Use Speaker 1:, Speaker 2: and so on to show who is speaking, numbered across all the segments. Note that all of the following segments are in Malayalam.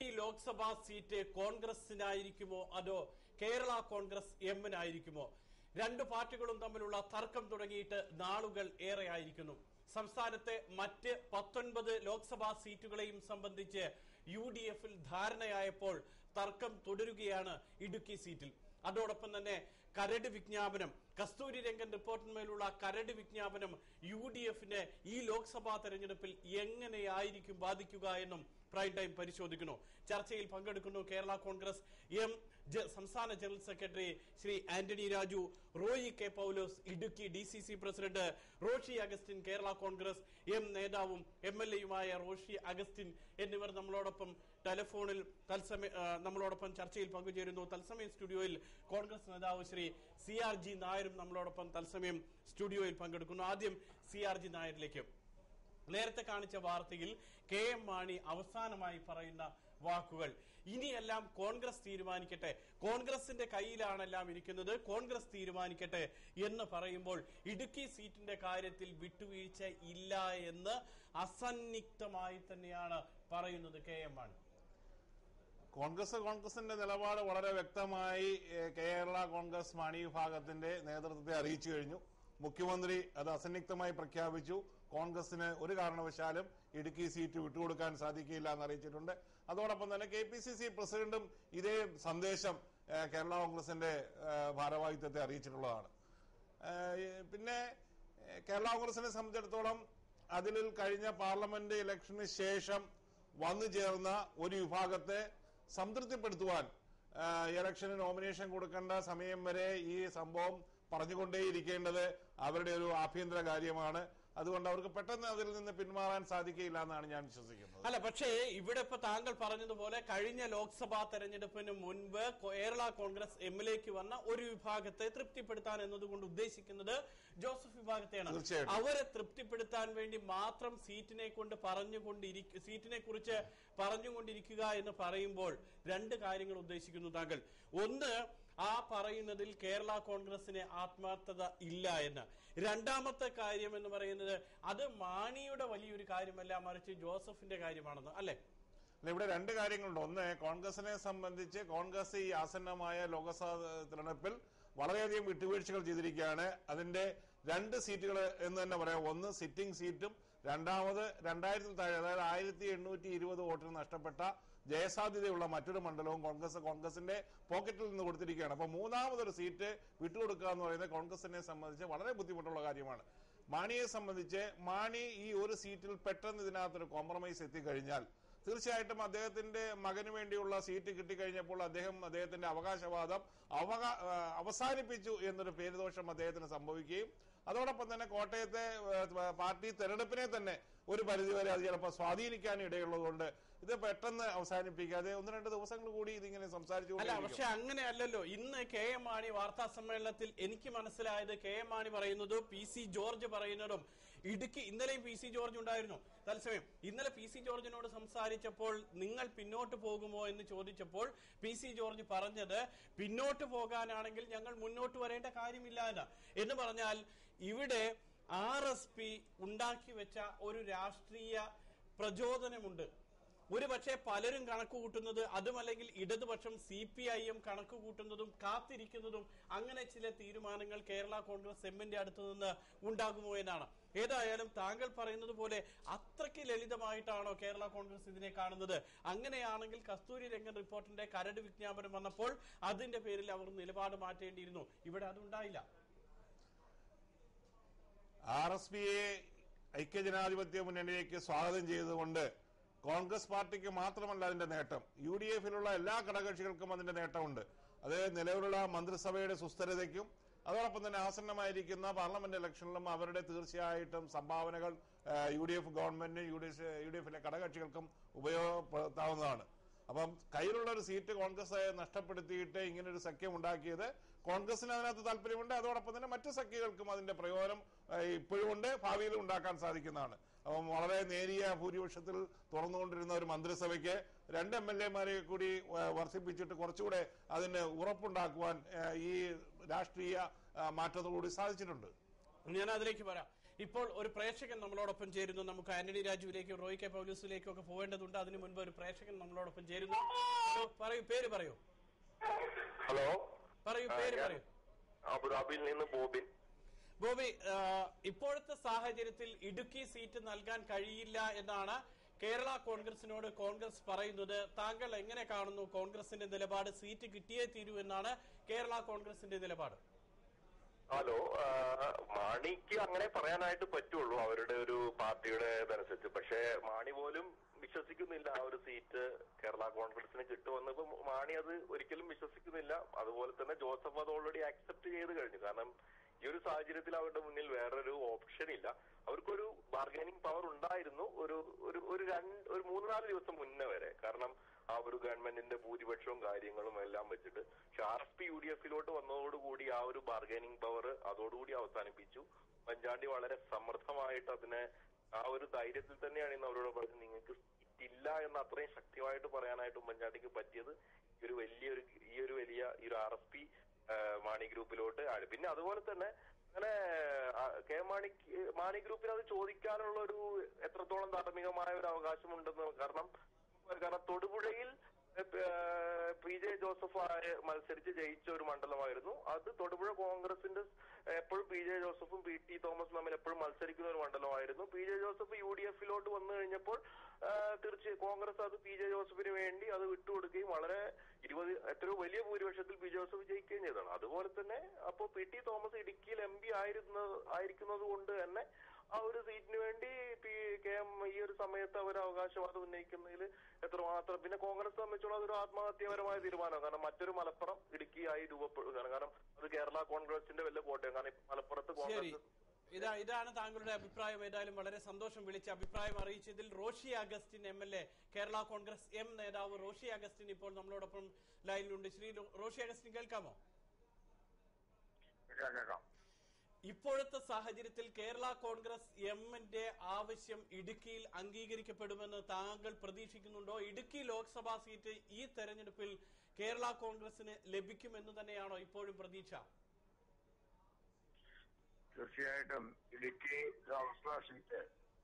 Speaker 1: ഈ ലോക്സഭാ സീറ്റ് കോൺഗ്രസിനായിരിക്കുമോ അതോ കേരള കോൺഗ്രസ് എമ്മിനായിരിക്കുമോ രണ്ടു പാർട്ടികളും തമ്മിലുള്ള തർക്കം തുടങ്ങിയിട്ട് നാളുകൾ ഏറെയായിരിക്കുന്നു സംസ്ഥാനത്തെ മറ്റ് പത്തൊൻപത് ലോക്സഭാ സീറ്റുകളെയും സംബന്ധിച്ച് യു ഡി എഫിൽ ധാരണയായപ്പോൾ തർക്കം തുടരുകയാണ് ഇടുക്കി സീറ്റിൽ അതോടൊപ്പം തന്നെ കരട് വിജ്ഞാപനം കസ്തൂരി രംഗൻ റിപ്പോർട്ടിന്മേലുള്ള കരട് വിജ്ഞാപനം യു ഡി എഫിന് ഈ ലോക്സഭാ തെരഞ്ഞെടുപ്പിൽ എങ്ങനെയായിരിക്കും ബാധിക്കുക എന്നും പ്രൈം ടൈം പരിശോധിക്കുന്നു ചർച്ചയിൽ പങ്കെടുക്കുന്നു കേരള കോൺഗ്രസ് എം ജ- സംസ്ഥാന general secretary Shri Antony Raju Roy K Paulose Idukki D C C president Roshi Augustine Kerala Congress M നേതാവും എം എൽ എയുമായ റോഷി അഗസ്റ്റിൻ എന്നിവർ നമ്മളോടൊപ്പം ടെലിഫോണിൽ തത്സമയ ആ, നമ്മളോടൊപ്പം ചർച്ചയിൽ പങ്കുചേരുന്നു തത്സമയം സ്റ്റുഡിയോയിൽ കോൺഗ്രസ് നേതാവ് ശ്രീ സി ആർ ജി നായരും നമ്മളോടൊപ്പം തത്സമയം സ്റ്റുഡിയോയിൽ പങ്കെടുക്കുന്നു ആദ്യം സി ആർ ജി നായരിലേക്ക് നേരത്തെ കാണിച്ച വാർത്തയിൽ കെ എം മാണി അവസാനമായി പറയുന്ന വാക്കുകൾ ഇനിയെല്ലാം കോൺഗ്രസ് തീരുമാനിക്കട്ടെ കോൺഗ്രസിന്റെ കയ്യിലാണെല്ലാം ഇരിക്കുന്നത് കോൺഗ്രസ് തീരുമാനിക്കട്ടെ എന്ന് പറയുമ്പോൾ ഇടുക്കി സീറ്റിന്റെ കാര്യത്തിൽ വിട്ടുവീഴ്ച ഇല്ല എന്ന് അസന്നിഗ്ധമായി തന്നെയാണ് പറയുന്നത് കെ എം മാണി
Speaker 2: കോൺഗ്രസ് കോൺഗ്രസിന്റെ നിലപാട് വളരെ വ്യക്തമായി ഏഹ്, കേരള കോൺഗ്രസ് മാണി വിഭാഗത്തിന്റെ നേതൃത്വത്തെ അറിയിച്ചു കഴിഞ്ഞു മുഖ്യമന്ത്രി അത് അസന്നിഗ്ധമായി പ്രഖ്യാപിച്ചു കോൺഗ്രസിന് ഒരു കാരണവശാലും ഇടുക്കി സീറ്റ് വിട്ടുകൊടുക്കാൻ സാധിക്കില്ല എന്ന് അറിയിച്ചിട്ടുണ്ട് അതോടൊപ്പം തന്നെ കെ പി സി സി പ്രസിഡന്റും ഇതേ സന്ദേശം ഏഹ്, കേരള കോൺഗ്രസിന്റെ ഏഹ്, ഭാരവാഹിത്വത്തെ അറിയിച്ചിട്ടുള്ളതാണ് ഏഹ്, പിന്നെ ഏഹ്, കേരള കോൺഗ്രസിനെ സംബന്ധിച്ചിടത്തോളം അതിൽ കഴിഞ്ഞ പാർലമെന്റ് ഇലക്ഷന് ശേഷം വന്നു ചേർന്ന ഒരു വിഭാഗത്തെ സംതൃപ്തിപ്പെടുത്തുവാൻ ഏഹ്, ഇലക്ഷന് നോമിനേഷൻ കൊടുക്കേണ്ട സമയം വരെ ഈ സംഭവം പറഞ്ഞുകൊണ്ടേയിരിക്കേണ്ടത് അവരുടെ ഒരു ആഭ്യന്തര കാര്യമാണ് അതുകൊണ്ട് അവർക്ക് പെട്ടെന്ന് അതിൽ നിന്ന് പിന്മാറാൻ സാധിക്കില്ല എന്നാണ് ഞാൻ വിശ്വസിക്കുന്നത്
Speaker 1: അല്ല പക്ഷേ ഇവിടെ ഇപ്പൊ താങ്കൾ പറഞ്ഞതുപോലെ കഴിഞ്ഞ ലോക്സഭാ തെരഞ്ഞെടുപ്പിന് മുൻപ് കേരള കോൺഗ്രസ് എമ്മിലേക്ക് വന്ന ഒരു വിഭാഗത്തെ തൃപ്തിപ്പെടുത്താൻ എന്നതുകൊണ്ട് ഉദ്ദേശിക്കുന്നത് ജോസഫ് വിഭാഗത്തെയാണ്
Speaker 2: തീർച്ചയായിട്ടും.
Speaker 1: അവരെ തൃപ്തിപ്പെടുത്താൻ വേണ്ടി മാത്രം സീറ്റിനെ കൊണ്ട് പറഞ്ഞുകൊണ്ടിരിക്കുക സീറ്റിനെ കുറിച്ച് പറഞ്ഞുകൊണ്ടിരിക്കുക എന്ന് പറയുമ്പോൾ രണ്ട് കാര്യങ്ങൾ ഉദ്ദേശിക്കുന്നു താങ്കൾ ഒന്ന് ആ പറയുന്നതിൽ കേരള കോൺഗ്രസിന് ആത്മാർത്ഥത ഇല്ല എന്ന് രണ്ടാമത്തെ കാര്യം എന്ന് പറയുന്നത് അത് മാണിയുടെ വലിയൊരു കാര്യമല്ല മറിച്ച് ജോസഫിന്റെ കാര്യമാണെന്ന് അല്ലെ
Speaker 2: അല്ല, ഇവിടെ രണ്ട് കാര്യങ്ങളുണ്ട് ഒന്ന് കോൺഗ്രസിനെ സംബന്ധിച്ച് കോൺഗ്രസ് ഈ ആസന്നമായ ലോക്സഭാ തെരഞ്ഞെടുപ്പിൽ വളരെയധികം വിട്ടുവീഴ്ചകൾ ചെയ്തിരിക്കുകയാണ് അതിന്റെ രണ്ട് സീറ്റുകൾ എന്ന് തന്നെ പറയാം ഒന്ന് സിറ്റിംഗ് സീറ്റും രണ്ടാമത് രണ്ടായിരത്തിൽ താഴെ അതായത് ആയിരത്തി എണ്ണൂറ്റി ഇരുപത് വോട്ടിന് നഷ്ടപ്പെട്ട ജയസാധ്യതയുള്ള മറ്റൊരു മണ്ഡലവും കോൺഗ്രസ് കോൺഗ്രസിന്റെ പോക്കറ്റിൽ നിന്ന് കൊടുത്തിരിക്കുകയാണ് അപ്പൊ മൂന്നാമതൊരു സീറ്റ് വിട്ടുകൊടുക്കുക എന്ന് പറയുന്നത് കോൺഗ്രസിനെ സംബന്ധിച്ച് വളരെ ബുദ്ധിമുട്ടുള്ള കാര്യമാണ് മാണിയെ സംബന്ധിച്ച് മാണി ഈ ഒരു സീറ്റിൽ പെട്ടെന്ന് ഇതിനകത്തൊരു കോംപ്രമൈസ് എത്തിക്കഴിഞ്ഞാൽ തീർച്ചയായിട്ടും അദ്ദേഹത്തിന്റെ മകന് വേണ്ടിയുള്ള സീറ്റ് കിട്ടിക്കഴിഞ്ഞപ്പോൾ അദ്ദേഹം അദ്ദേഹത്തിന്റെ അവകാശവാദം അവകാ ആ, അവസാനിപ്പിച്ചു എന്നൊരു പേരുദോഷം അദ്ദേഹത്തിന് സംഭവിക്കുകയും അതോടൊപ്പം തന്നെ കോട്ടയത്തെ ആ, പാർട്ടി തെരഞ്ഞെടുപ്പിനെ തന്നെ ഒരു പരിധിവരെ അത് ചിലപ്പോൾ സ്വാധീനിക്കാൻ ഇടയുള്ളതുകൊണ്ട് ഇത് പെട്ടെന്ന് അവസാനിപ്പിക്കാതെ ഒന്ന് രണ്ട് ദിവസങ്ങൾ കൂടി ഇതിങ്ങനെ
Speaker 1: അല്ല
Speaker 2: സംസാരിച്ചു
Speaker 1: പക്ഷെ അങ്ങനെയല്ലല്ലോ ഇന്ന് കെ എം മാണി വാർത്താ സമ്മേളനത്തിൽ എനിക്ക് മനസ്സിലായത് കെ എം മാണി പറയുന്നത് പി സി ജോർജ് പറയുന്നതും ഇടുക്കി ഇന്നലെയും പി സി ജോർജ് ഉണ്ടായിരുന്നു തത്സമയം ഇന്നലെ പി സി ജോർജിനോട് സംസാരിച്ചപ്പോൾ നിങ്ങൾ പിന്നോട്ട് പോകുമോ എന്ന് ചോദിച്ചപ്പോൾ പി സി ജോർജ് പറഞ്ഞത് പിന്നോട്ട് പോകാനാണെങ്കിൽ ഞങ്ങൾ മുന്നോട്ട് വരേണ്ട കാര്യമില്ല എന്ന് എന്ന് പറഞ്ഞാൽ ഇവിടെ ആർ എസ് പി ഉണ്ടാക്കി വെച്ച ഒരു രാഷ്ട്രീയ പ്രചോദനമുണ്ട് ഒരു പക്ഷേ പലരും കണക്ക് കൂട്ടുന്നത് അതുമല്ലെങ്കിൽ ഇടതുപക്ഷം സി പി ഐ എം കണക്ക് കൂട്ടുന്നതും കാത്തിരിക്കുന്നതും അങ്ങനെ ചില തീരുമാനങ്ങൾ കേരള കോൺഗ്രസ് എമ്മിന്റെ അടുത്ത് നിന്ന് ഉണ്ടാകുമോ എന്നാണ് ഏതായാലും താങ്കൾ പറയുന്നത് പോലെ അത്രയ്ക്ക് ലളിതമായിട്ടാണോ കേരള കോൺഗ്രസ് ഇതിനെ കാണുന്നത് അങ്ങനെയാണെങ്കിൽ കസ്തൂരി രംഗൻ റിപ്പോർട്ടിന്റെ കരട് വിജ്ഞാപനം വന്നപ്പോൾ അതിന്റെ പേരിൽ അവർ നിലപാട് മാറ്റേണ്ടിയിരുന്നു ഇവിടെ അതുണ്ടായില്ല
Speaker 2: ആർ എസ് പിയെ ഐക്യജനാധിപത്യ മുന്നണിയിലേക്ക് സ്വാഗതം ചെയ്തുകൊണ്ട് കോൺഗ്രസ് പാർട്ടിക്ക് മാത്രമല്ല അതിന്റെ നേട്ടം യു ഡി എഫിലുള്ള എല്ലാ ഘടകകക്ഷികൾക്കും അതിന്റെ നേട്ടമുണ്ട് അത് നിലവിലുള്ള മന്ത്രിസഭയുടെ സുസ്ഥിരതയ്ക്കും അതോടൊപ്പം തന്നെ ആസന്നമായിരിക്കുന്ന പാർലമെന്റ് ഇലക്ഷനിലും അവരുടെ തീർച്ചയായിട്ടും സംഭാവനകൾ യു ഡി എഫ് ഗവൺമെന്റിനും U D F U D എഫിലെ ഘടകകക്ഷികൾക്കും ഉപയോഗപ്പെടുത്താവുന്നതാണ് അപ്പം കയ്യിലുള്ള ഒരു സീറ്റ് കോൺഗ്രസ് നഷ്ടപ്പെടുത്തിയിട്ട് ഇങ്ങനെ ഒരു സഖ്യം ഉണ്ടാക്കിയത് കോൺഗ്രസിന് അതിനകത്ത് താല്പര്യമുണ്ട് അതോടൊപ്പം തന്നെ മറ്റു സഖ്യങ്ങൾക്കും അതിന്റെ പ്രയോജനം ഏഹ്, ഇപ്പോഴും ഉണ്ട് ഭാവിയിലും ഉണ്ടാക്കാൻ സാധിക്കുന്നതാണ് അപ്പം വളരെ നേരിയ ഭൂരിപക്ഷത്തിൽ തുറന്നുകൊണ്ടിരുന്ന ഒരു മന്ത്രിസഭയ്ക്ക് രണ്ട് എം എൽ എമാരെ കൂടി ഏഹ്, വർദ്ധിപ്പിച്ചിട്ട് കുറച്ചുകൂടെ അതിന് ഉറപ്പുണ്ടാക്കുവാൻ ഏഹ്, ഈ രാഷ്ട്രീയ ഏഹ്, മാറ്റത്തോടുകൂടി സാധിച്ചിട്ടുണ്ട്
Speaker 1: ഞാൻ അതിലേക്ക് വരാം ഇപ്പോൾ ഒരു പ്രേക്ഷകൻ നമ്മളോടൊപ്പം ചേരുന്നു നമുക്ക് ആന്റണി രാജുവിലേക്കും റോയ് കെ പൗലൂസിലേക്കും ഒക്കെ പോകേണ്ടതുണ്ട് അതിനു മുൻപ് ഒരു പ്രേക്ഷകൻ നമ്മളോടൊപ്പം ചേരുന്നു ഹലോ പറയൂ പേര് പറയൂ
Speaker 3: ഹലോ
Speaker 1: പറയൂ
Speaker 3: ആ,
Speaker 1: പേര്
Speaker 3: ഞാൻ
Speaker 1: പറയൂ
Speaker 3: അബുദാബിയിൽ നിന്ന് ബോബിൻ
Speaker 1: ബോബി ആ, ഇപ്പോഴത്തെ സാഹചര്യത്തിൽ ഇടുക്കി സീറ്റ് നൽകാൻ കഴിയില്ല എന്നാണ് കേരള കോൺഗ്രസിനോട് കോൺഗ്രസ് പറയുന്നത് താങ്കൾ എങ്ങനെ കാണുന്നു കോൺഗ്രസിന്റെ നിലപാട് സീറ്റ് കിട്ടിയേ തീരൂ എന്നാണ് കേരള കോൺഗ്രസിന്റെ നിലപാട്
Speaker 3: ഹലോ ആ, മാണിക്ക് അങ്ങനെ പറയാനായിട്ട് പറ്റുള്ളൂ അവരുടെ ഒരു പാർട്ടിയുടെ ഇതനുസരിച്ച് പക്ഷേ മാണി പോലും വിശ്വസിക്കുന്നില്ല ആ ഒരു സീറ്റ് കേരള കോൺഗ്രസിന് കിട്ടുമെന്ന് ഇപ്പൊ മാണി അത് ഒരിക്കലും വിശ്വസിക്കുന്നില്ല അതുപോലെ തന്നെ ജോസഫ് അത് ഓൾറെഡി ആക്സെപ്റ്റ് ചെയ്ത് കഴിഞ്ഞു കാരണം ഈ ഒരു സാഹചര്യത്തിൽ അവരുടെ മുന്നിൽ വേറൊരു ഓപ്ഷൻ ഇല്ല അവർക്കൊരു ബാർഗൈനിങ് പവർ ഉണ്ടായിരുന്നു ഒരു ഒരു ഒരു രണ്ട് ഒരു മൂന്ന് നാല് ദിവസം മുന്നേ വരെ കാരണം ആ ഒരു ഗവൺമെന്റിന്റെ ഭൂരിപക്ഷവും കാര്യങ്ങളും എല്ലാം വെച്ചിട്ട് പക്ഷെ R S P U D എഫിലോട്ട് വന്നതോടുകൂടി ആ ഒരു ബാർഗൈനിങ് പവർ അതോടുകൂടി അവസാനിപ്പിച്ചു ഉമ്മൻചാണ്ടി വളരെ സമർത്ഥമായിട്ട് അതിനെ ആ ഒരു ധൈര്യത്തിൽ തന്നെയാണ് ഇന്ന് അവരോട് പറഞ്ഞത് നിങ്ങൾക്ക് സീറ്റ് ഇല്ല എന്ന് അത്രയും ശക്തിയായിട്ട് പറയാനായിട്ട് ഉമ്മൻചാണ്ടിക്ക് പറ്റിയത് ഈ ഒരു വലിയൊരു ഈ ഒരു വലിയ ഈ ഒരു ആർ എസ് പി മാണി ഗ്രൂപ്പിലോട്ട് ആണ് പിന്നെ അതുപോലെ തന്നെ അങ്ങനെ ആ, കെ മാണി മാണി ഗ്രൂപ്പിന് അത് ചോദിക്കാനുള്ള ഒരു എത്രത്തോളം ധാർമ്മികമായ ഒരു അവകാശമുണ്ടെന്ന് കാരണം കാരണം തൊടുപുഴയിൽ ഏഹ്, പി ജെ ജോസഫ് ആയ- മത്സരിച്ച് ജയിച്ച ഒരു മണ്ഡലമായിരുന്നു അത് തൊടുപുഴ കോൺഗ്രസിന്റെ എപ്പോഴും പി ജെ ജോസഫും പി ടി തോമസും തമ്മിൽ എപ്പോഴും മത്സരിക്കുന്ന ഒരു മണ്ഡലമായിരുന്നു P J Joseph U D എഫിലോട്ട് വന്നു കഴിഞ്ഞപ്പോൾ ആഹ്, തീർച്ചയായും കോൺഗ്രസ് അത് പി ജെ ജോസഫിന് വേണ്ടി അത് വിട്ടുകൊടുക്കുകയും വളരെ ഇരുപത് എത്രയോ വലിയ ഭൂരിപക്ഷത്തിൽ പി ജെ ജോസഫ് ജയിക്കുകയും ചെയ്തതാണ് അതുപോലെ തന്നെ അപ്പോൾ പി ടി തോമസ് ഇടുക്കിയിൽ എം പി ആയിരുന്ന ആയിരിക്കുന്നത് കൊണ്ട് തന്നെ ആ ഒരു സീറ്റിന് വേണ്ടി പി കെ എം ഈ ഒരു സമയത്ത് അവർ അവകാശവാദം ഉന്നയിക്കുന്നതിൽ എത്രമാത്രം പിന്നെ കോൺഗ്രസ് സംബന്ധിച്ചുള്ള അതൊരു ആത്മഹത്യാപരമായ തീരുമാനമാണ് കാരണം മറ്റൊരു മലപ്പുറം ഇടുക്കിയായി രൂപപ്പെടുകയാണ് കാരണം അത് കേരള കോൺഗ്രസിന്റെ വല്ല കോട്ടയം കാരണം ഇപ്പൊ മലപ്പുറത്ത്
Speaker 1: ശരി
Speaker 3: കോൺഗ്രസ്
Speaker 1: ഇതാ ഇതാണ് താങ്കളുടെ അഭിപ്രായം ഏതായാലും വളരെ സന്തോഷം വിളിച്ച് അഭിപ്രായം അറിയിച്ചതിൽ Roshi Augustine M L A Kerala Congress M നേതാവ് റോഷി അഗസ്റ്റിൻ ഇപ്പോൾ നമ്മളോടൊപ്പം ലൈനിലുണ്ട് ശ്രീ റോ- റോഷി അഗസ്റ്റിൻ കേൾക്കാമോ
Speaker 4: കേൾക്കാം
Speaker 1: ഇപ്പോഴത്തെ സാഹചര്യത്തിൽ കേരള കോൺഗ്രസ് എമ്മിന്റെ ആവശ്യം ഇടുക്കിയിൽ അംഗീകരിക്കപ്പെടുമെന്ന് താങ്കൾ പ്രതീക്ഷിക്കുന്നുണ്ടോ ഇടുക്കി ലോക്സഭാ സീറ്റ് ഈ തെരഞ്ഞെടുപ്പിൽ കേരള കോൺഗ്രസിന് ലഭിക്കുമെന്ന് തന്നെയാണോ ഇപ്പോഴും പ്രതീക്ഷ
Speaker 4: തീർച്ചയായിട്ടും ഇടുക്കി ലോക്സഭാ സീറ്റ്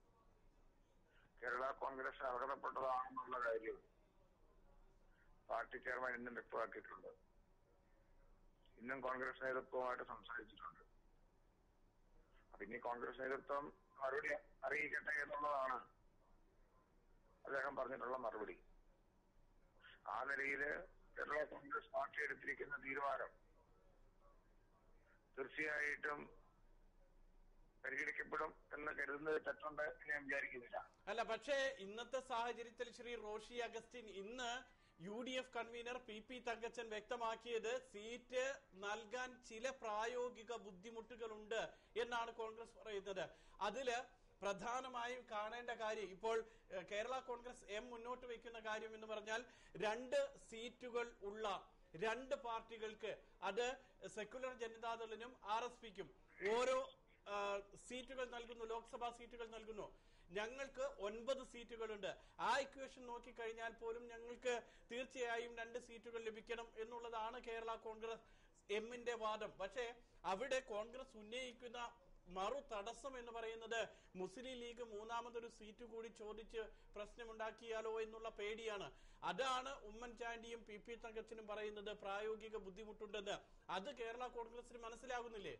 Speaker 4: കേരള കോൺഗ്രസ് അർഹതപ്പെട്ടതാണെന്നുള്ള കാര്യം പാർട്ടി ചെയർമാൻ ഇന്നും വ്യക്തമാക്കിയിട്ടുണ്ട് ഇന്നും കോൺഗ്രസ് നേതൃത്വവുമായിട്ട് സംസാരിച്ചിട്ടുണ്ട് അപ്പൊ ഇനി കോൺഗ്രസ് നേതൃത്വം മറുപടി അറിയിക്കട്ടെ എന്നുള്ളതാണ് അദ്ദേഹം പറഞ്ഞിട്ടുള്ള മറുപടി ആ നിലയില് കേരള കോൺഗ്രസ് പാർട്ടി എടുത്തിരിക്കുന്ന തീരുമാനം തീർച്ചയായിട്ടും പരിഗണിക്കപ്പെടും എന്ന് കരുതുന്നത് തെറ്റുണ്ട് എന്ന് ഞാൻ വിചാരിക്കുന്നില്ല
Speaker 1: അല്ല പക്ഷേ ഇന്നത്തെ സാഹചര്യത്തിൽ ശ്രീ റോഷി അഗസ്റ്റിൻ ഇന്ന് U D F convener P P Thankachan വ്യക്തമാക്കിയത് സീറ്റ് നൽകാൻ ചില പ്രായോഗിക ബുദ്ധിമുട്ടുകളുണ്ട് എന്നാണ് കോൺഗ്രസ് പറയുന്നത് അതില് പ്രധാനമായും കാണേണ്ട കാര്യം ഇപ്പോൾ ഏഹ്, കേരള കോൺഗ്രസ് എം മുന്നോട്ട് വയ്ക്കുന്ന കാര്യം എന്ന് പറഞ്ഞാൽ രണ്ട് സീറ്റുകൾ ഉള്ള രണ്ട് പാർട്ടികൾക്ക് അത് സെക്യുലർ ജനതാദളിനും ആർ എസ് പിക്കും ഓരോ ആ, സീറ്റുകൾ നൽകുന്നു ലോക്സഭാ സീറ്റുകൾ നൽകുന്നു ഞങ്ങൾക്ക് ഒൻപത് സീറ്റുകളുണ്ട് ആ ഇക്വേഷൻ നോക്കിക്കഴിഞ്ഞാൽ പോലും ഞങ്ങൾക്ക് തീർച്ചയായും രണ്ട് സീറ്റുകൾ ലഭിക്കണം എന്നുള്ളതാണ് കേരള കോൺഗ്രസ് എമ്മിന്റെ വാദം പക്ഷേ അവിടെ കോൺഗ്രസ് ഉന്നയിക്കുന്ന മറു തടസ്സം എന്ന് പറയുന്നത് മുസ്ലിം ലീഗ് മൂന്നാമതൊരു സീറ്റ് കൂടി ചോദിച്ച് പ്രശ്നമുണ്ടാക്കിയാലോ എന്നുള്ള പേടിയാണ് അതാണ് ഉമ്മൻചാണ്ടിയും പി പി തങ്കച്ചനും പറയുന്നത് പ്രായോഗിക ബുദ്ധിമുട്ടുണ്ടെന്ന് അത് കേരള കോൺഗ്രസിന് മനസ്സിലാകുന്നില്ലേ